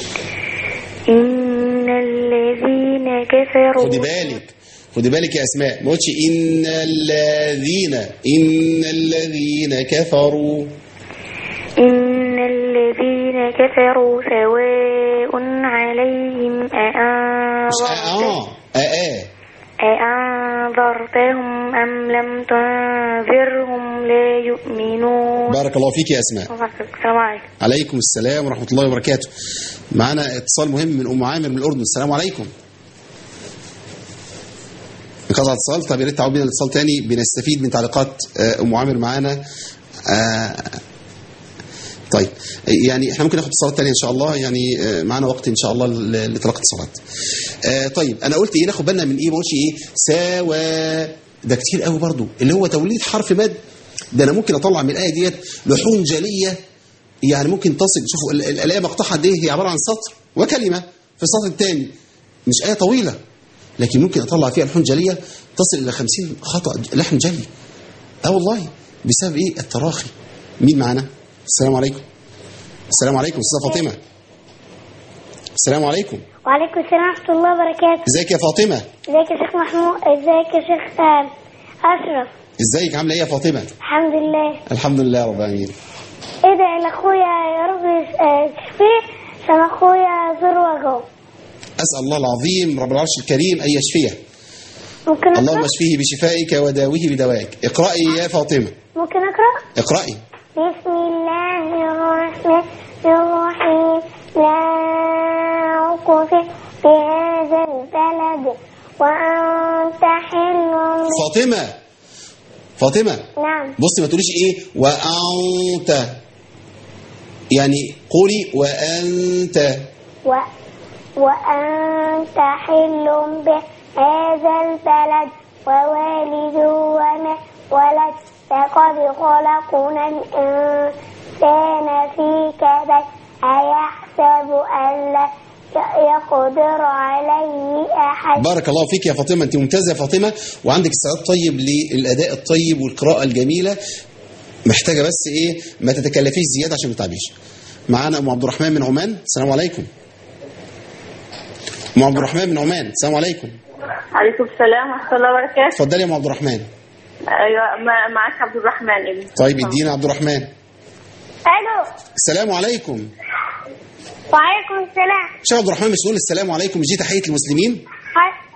إن الذين كفروا خدي بالك خدي بالك يا اسماء ما قلتش ان الذين ان الذين كفروا إن الذين كفروا سواء عليهم مش أأنذرتهم اه اه اه أأنذرتهم أم لم تنذرهم لا يؤمنون بارك الله فيك يا اسماء السلام عليكم عليكم السلام ورحمه الله وبركاته معانا اتصال مهم من ام عامر من الاردن السلام عليكم انقطع اتصال طب يا ريت تعود بينا الاتصال تاني بنستفيد من تعليقات آه، ام عامر معانا آه، طيب يعني احنا ممكن ناخد اتصالات تانية ان شاء الله يعني آه، معانا وقت ان شاء الله ل- لتلقي اتصالات آه، طيب انا قلت ايه ناخد بالنا من ايه ما قلتش ايه سوا ده كتير قوي برضو اللي هو توليد حرف مد ده انا ممكن اطلع من الايه ديت لحون جليه يعني ممكن تصل شوفوا ال- ال- الايه مقطعها دي هي عباره عن سطر وكلمه في السطر الثاني مش ايه طويله لكن ممكن اطلع فيها لحون جليه تصل الى 50 خطا لحن جلي اه والله بسبب ايه التراخي مين معانا السلام عليكم السلام عليكم استاذه فاطمه السلام عليكم وعليكم السلام ورحمة الله وبركاته ازيك يا فاطمه ازيك يا شيخ محمود ازيك يا شيخ آه، أشرف ازيك عامله ايه يا فاطمه الحمد لله الحمد لله رب العالمين ادعي لاخويا يا رب يس- آه، يشفيه عشان اخويا زور وجهه اسال الله العظيم رب العرش الكريم ان يشفيه ممكن اقرا اللهم اشفيه بشفائك وداويه بدوائك اقرأي يا فاطمه ممكن اقرا اقرأي بسم الله الرحمن الرحيم لا أقسم بهذا البلد وأنت حل فاطمة فاطمة نعم بصي ما تقوليش ايه وانت يعني قولي وانت و... وأنت حل بهذا البلد ووالد وما ولد لقد خلقنا الإنسان في كبد أيحسب أن لا يقدر عليه أحد بارك الله فيك يا فاطمة انت ممتازة يا فاطمة وعندك استعداد طيب للأداء الطيب والقراءة الجميلة محتاجة بس ايه ما تتكلفيش زيادة عشان ما تتعبيش معانا ام عبد الرحمن من عمان السلام عليكم ام عبد الرحمن من عمان السلام عليكم عليكم السلام ورحمة الله وبركاته اتفضلي يا ام عبد الرحمن أيوة ما- معاك عبد الرحمن ابني طيب ادينا عبد الرحمن ألو السلام عليكم وعليكم السلام شيخ عبد الرحمن مش نقول السلام عليكم مش دي تحية المسلمين هاي.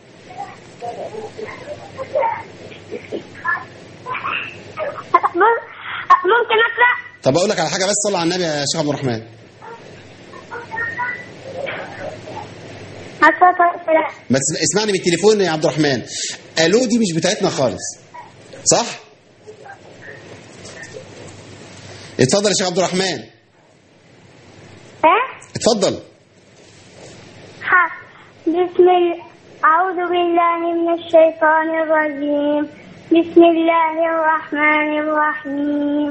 ممكن أقرأ طب اقول لك على حاجة بس صلى على النبي يا شيخ عبد الرحمن الصلاة والسلام ما تسم... اسمعني من التليفون يا عبد الرحمن الو دي مش بتاعتنا خالص صح اتفضل يا شيخ عبد الرحمن ها اتفضل ها بسم الله أعوذ بالله من الشيطان الرجيم بسم الله الرحمن الرحيم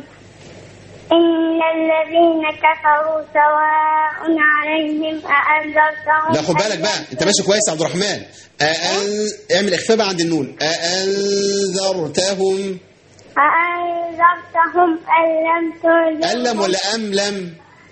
إن الذين كفروا سواء عليهم أأنذرتهم لا خد بالك بقى انت ماشي كويس يا عبد الرحمن أأن... اعمل اخفاء بقى عند النون أأنذرتهم أأنذرتهم أن لم تنذرهم ألم ولا أم لم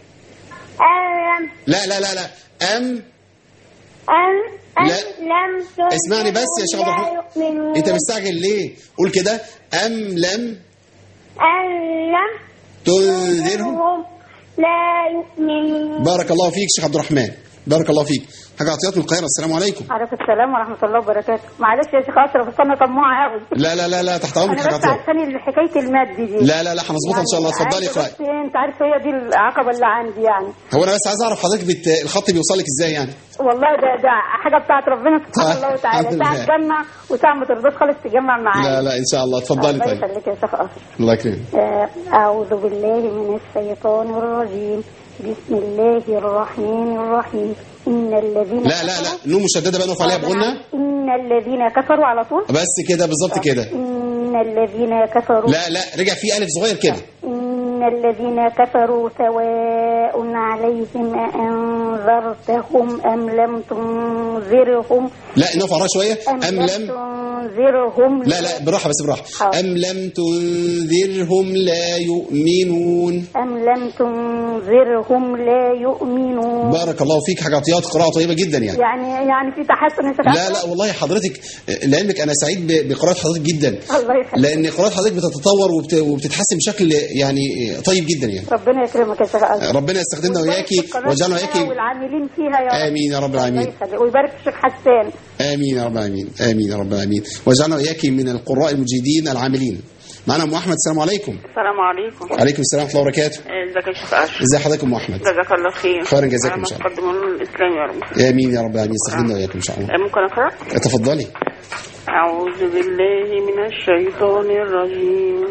أن لم لا لا لا لا أم أن أن لا. لم تنذرهم اسمعني بس يا شيخ عبد لا الرحمن يؤمنون. انت مستعجل ليه قول كده أم لم أن لم تنذرهم تنذرهم لا يؤمنون بارك الله فيك شيخ عبد الرحمن بارك الله فيك حاجة عطيات من القاهرة السلام عليكم عليكم السلام ورحمة الله وبركاته معلش يا شيخ أشرف بس أنا طماعة قوي لا لا لا لا تحت أمرك أنا حاجة بس عطيات عشان حكاية المد دي لا لا لا هنظبطها ان شاء الله اتفضلي عايزة اقراي بس أنت عارف هي دي العقبة اللي عندي يعني هو انا بس عايز اعرف حضرتك بت... الخط بيوصل لك ازاي يعني والله ده ده حاجة بتاعت ربنا سبحانه طيب، الله وتعالى الحمد ساعة لله. تجمع وساعة ما ترضاش خالص تجمع معايا لا لا ان شاء الله اتفضلي الله طيب يخليك يا شيخ أشرف الله يكرمك آه، أعوذ بالله من الشيطان الرجيم بسم الله الرحمن الرحيم إن الذين لا لا لا نون مشدده بقى نقف عليها بغنى إن الذين كفروا على طول بس كده بالظبط كده إن الذين كفروا لا لا رجع في الف صغير كده إن الذين كفروا سواء عليهم أأنذرتهم أم لم تنذرهم لا نقف وراها شويه أم ام لم لم تنذرهم لا لا بالراحه بس بالراحه حاضر. ام لم تنذرهم لا يؤمنون أم لم تنذرهم لا يؤمنون بارك الله فيك حاجه عطيات قراءه طيبه جدا يعني يعني يعني في تحسن انت لا لا والله حضرتك لعلمك انا سعيد ب- بقراءه حضرتك جدا الله يخليك لان قراءه حضرتك بتتطور وبت... وبتتحسن بشكل يعني طيب جدا يعني ربنا يكرمك يا شيخ أشرف. ربنا يستخدمنا وياكي ويبارك في القناة واجعلنا فيها وياكي والعاملين فيها يا رب امين يا رب الله العالمين يخليك ويبارك في الشيخ حسان امين يا رب العالمين امين يا رب العالمين واجعلنا واياك من القراء المجيدين العاملين معنا ام احمد السلام عليكم السلام عليكم عليكم السلام ورحمه الله وبركاته ازيك يا شيخ اشرف ازي حضرتك ام احمد جزاك الله خير خيرا جزاكم على إن ما شاء الله. تقدموا لنا الاسلام يا رب امين يا رب العالمين استخدمنا واياكم ان شاء الله ممكن اقرا تفضلي أعوذ بالله من الشيطان الرجيم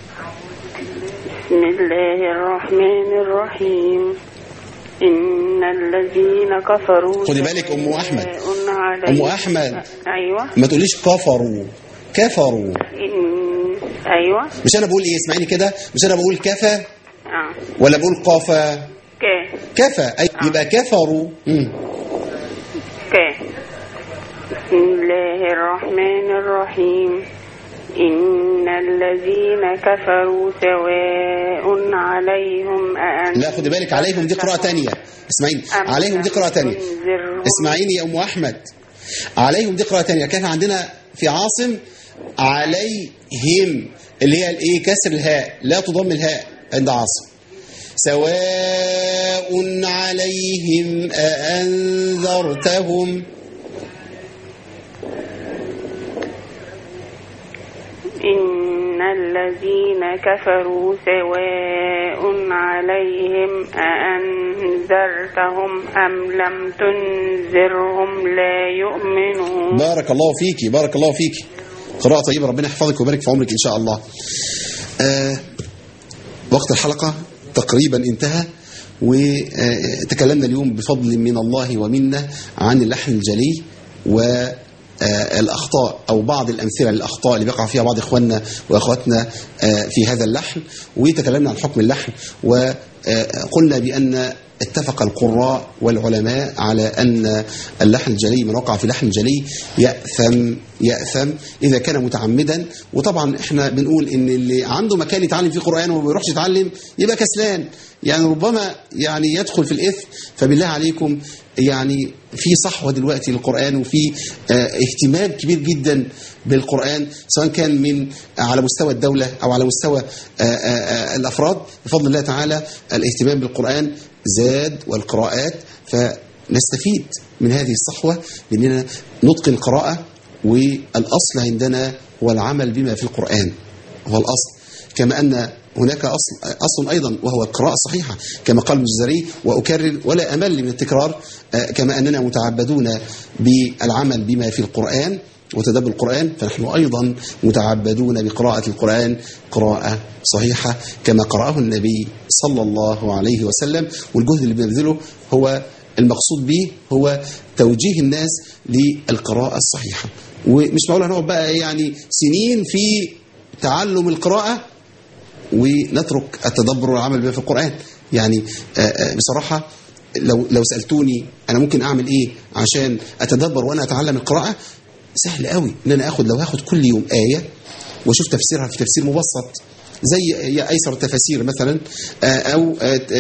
بسم الله الرحمن الرحيم إن الذين كفروا خدي بالك أم أحمد. سواء عليهم- ام احمد أيوة ما تقوليش كفروا كفروا إن أيوة مش انا بقول ايه اسمعيني كده مش انا بقول كفى آه. ولا بقول قافى كي كفى أي يبقى كفروا مم. كي بسم الله الرحمن الرحيم إن الذين كفروا سواء عليهم أأنذرتهم لا خدي بالك عليهم دي قراءة تانية اسمعيني أم عليهم دي قراءة تانية تنذرهم اسمعيني يا ام احمد عليهم دي قراءة تانية كان عندنا في عاصم عليهم اللي هي الايه كسر الهاء لا تضم الهاء عند عاصم سواء عليهم أأنذرتهم إن الذين كفروا سواء عليهم أأنذرتهم أم لم تنذرهم لا يؤمنون بارك الله فيكي بارك الله فيكي قراءة طيبة ربنا يحفظك ويبارك في عمرك إن شاء الله آه وقت الحلقة تقريبا انتهى وتكلمنا اليوم بفضل من الله ومنا عن اللحن الجلي و الأخطاء أو بعض الأمثلة للأخطاء اللي بيقع فيها بعض إخواننا وأخواتنا في هذا اللحن وتكلمنا عن حكم اللحن وقلنا بأن اتفق القراء والعلماء على أن اللحن الجلي من وقع في لحن جلي يأثم يأثم إذا كان متعمدا وطبعا احنا بنقول ان اللي عنده مكان يتعلم فيه قرآن وما بيروحش يتعلم يبقى كسلان يعني ربما يعني يدخل في الإثم فبالله عليكم يعني في صحوة دلوقتي للقرآن وفي اه اهتمام كبير جدا بالقرآن سواء كان من على مستوى الدولة أو على مستوى اه اه الأفراد بفضل الله تعالى الاهتمام بالقرآن زاد والقراءات فنستفيد من هذه الصحوة بأننا نتقن القراءة والأصل عندنا هو العمل بما في القرآن هو الأصل كما أن هناك أصل, أصل أيضا وهو القراءة الصحيحة كما قال الجزري وأكرر ولا أمل من التكرار كما أننا متعبدون بالعمل بما في القرآن وتدبر القرآن فنحن أيضا متعبدون بقراءة القرآن قراءة صحيحة كما قرأه النبي صلى الله عليه وسلم والجهد اللي بنبذله هو المقصود به هو توجيه الناس للقراءة الصحيحة ومش معقول هنقعد بقى يعني سنين في تعلم القراءة ونترك التدبر والعمل بما في القرآن يعني بصراحة لو لو سألتوني أنا ممكن أعمل إيه عشان أتدبر وأنا أتعلم القراءة سهل قوي إن أنا أخد لو هاخد كل يوم آية وأشوف تفسيرها في تفسير مبسط زي أيسر التفاسير مثلا أو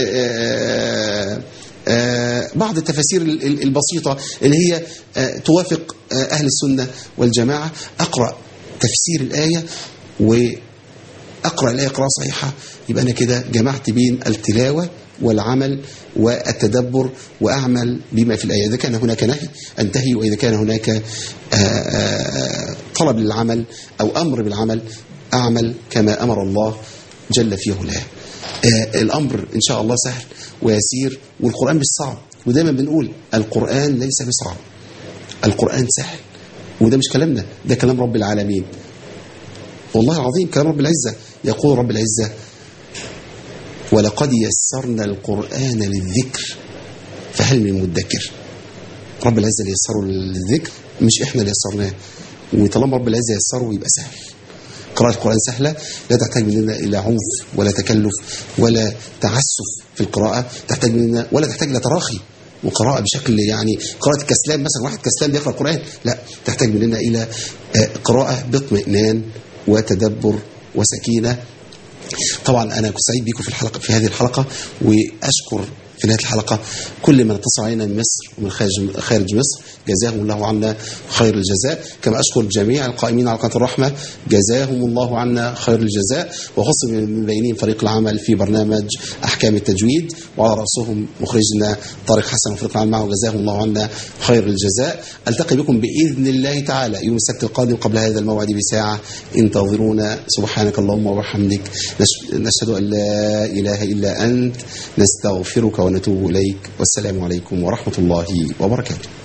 بعض التفاسير البسيطة اللي هي توافق أهل السنة والجماعة أقرأ تفسير الآية وأقرأ الآية قراءة صحيحة يبقى أنا كده جمعت بين التلاوة والعمل والتدبر وأعمل بما في الآية إذا كان هناك نهي أنتهي وإذا كان هناك طلب للعمل أو أمر بالعمل أعمل كما أمر الله جل في علاه الأمر إن شاء الله سهل ويسير والقرآن مش صعب ودايما بنقول القرآن ليس بصعب القرآن سهل وده مش كلامنا ده كلام رب العالمين والله العظيم كلام رب العزة يقول رب العزة ولقد يسرنا القرآن للذكر فهل من مدكر رب العزة اللي يسره للذكر مش احنا اللي يسرناه وطالما رب العزة يسره يبقى سهل قراءة القرآن سهلة لا تحتاج مننا إلى عنف ولا تكلف ولا تعسف في القراءة تحتاج مننا ولا تحتاج إلى تراخي وقراءة بشكل يعني قراءة كسلان مثلا واحد كسلان بيقرأ القرآن لا تحتاج مننا إلى قراءة باطمئنان وتدبر وسكينة طبعا أنا كنت سعيد بكم في الحلقة في هذه الحلقة وأشكر في نهاية الحلقة كل من اتصل علينا من مصر ومن خارج خارج مصر جزاهم الله عنا خير الجزاء كما أشكر جميع القائمين على قناة الرحمة جزاهم الله عنا خير الجزاء وخص من بينهم فريق العمل في برنامج أحكام التجويد وعلى رأسهم مخرجنا طارق حسن وفريق العمل معه جزاهم الله عنا خير الجزاء ألتقي بكم بإذن الله تعالى يوم السبت القادم قبل هذا الموعد بساعة انتظرونا سبحانك اللهم وبحمدك نشهد أن لا إله إلا أنت نستغفرك ونتوب إليك والسلام عليكم ورحمة الله وبركاته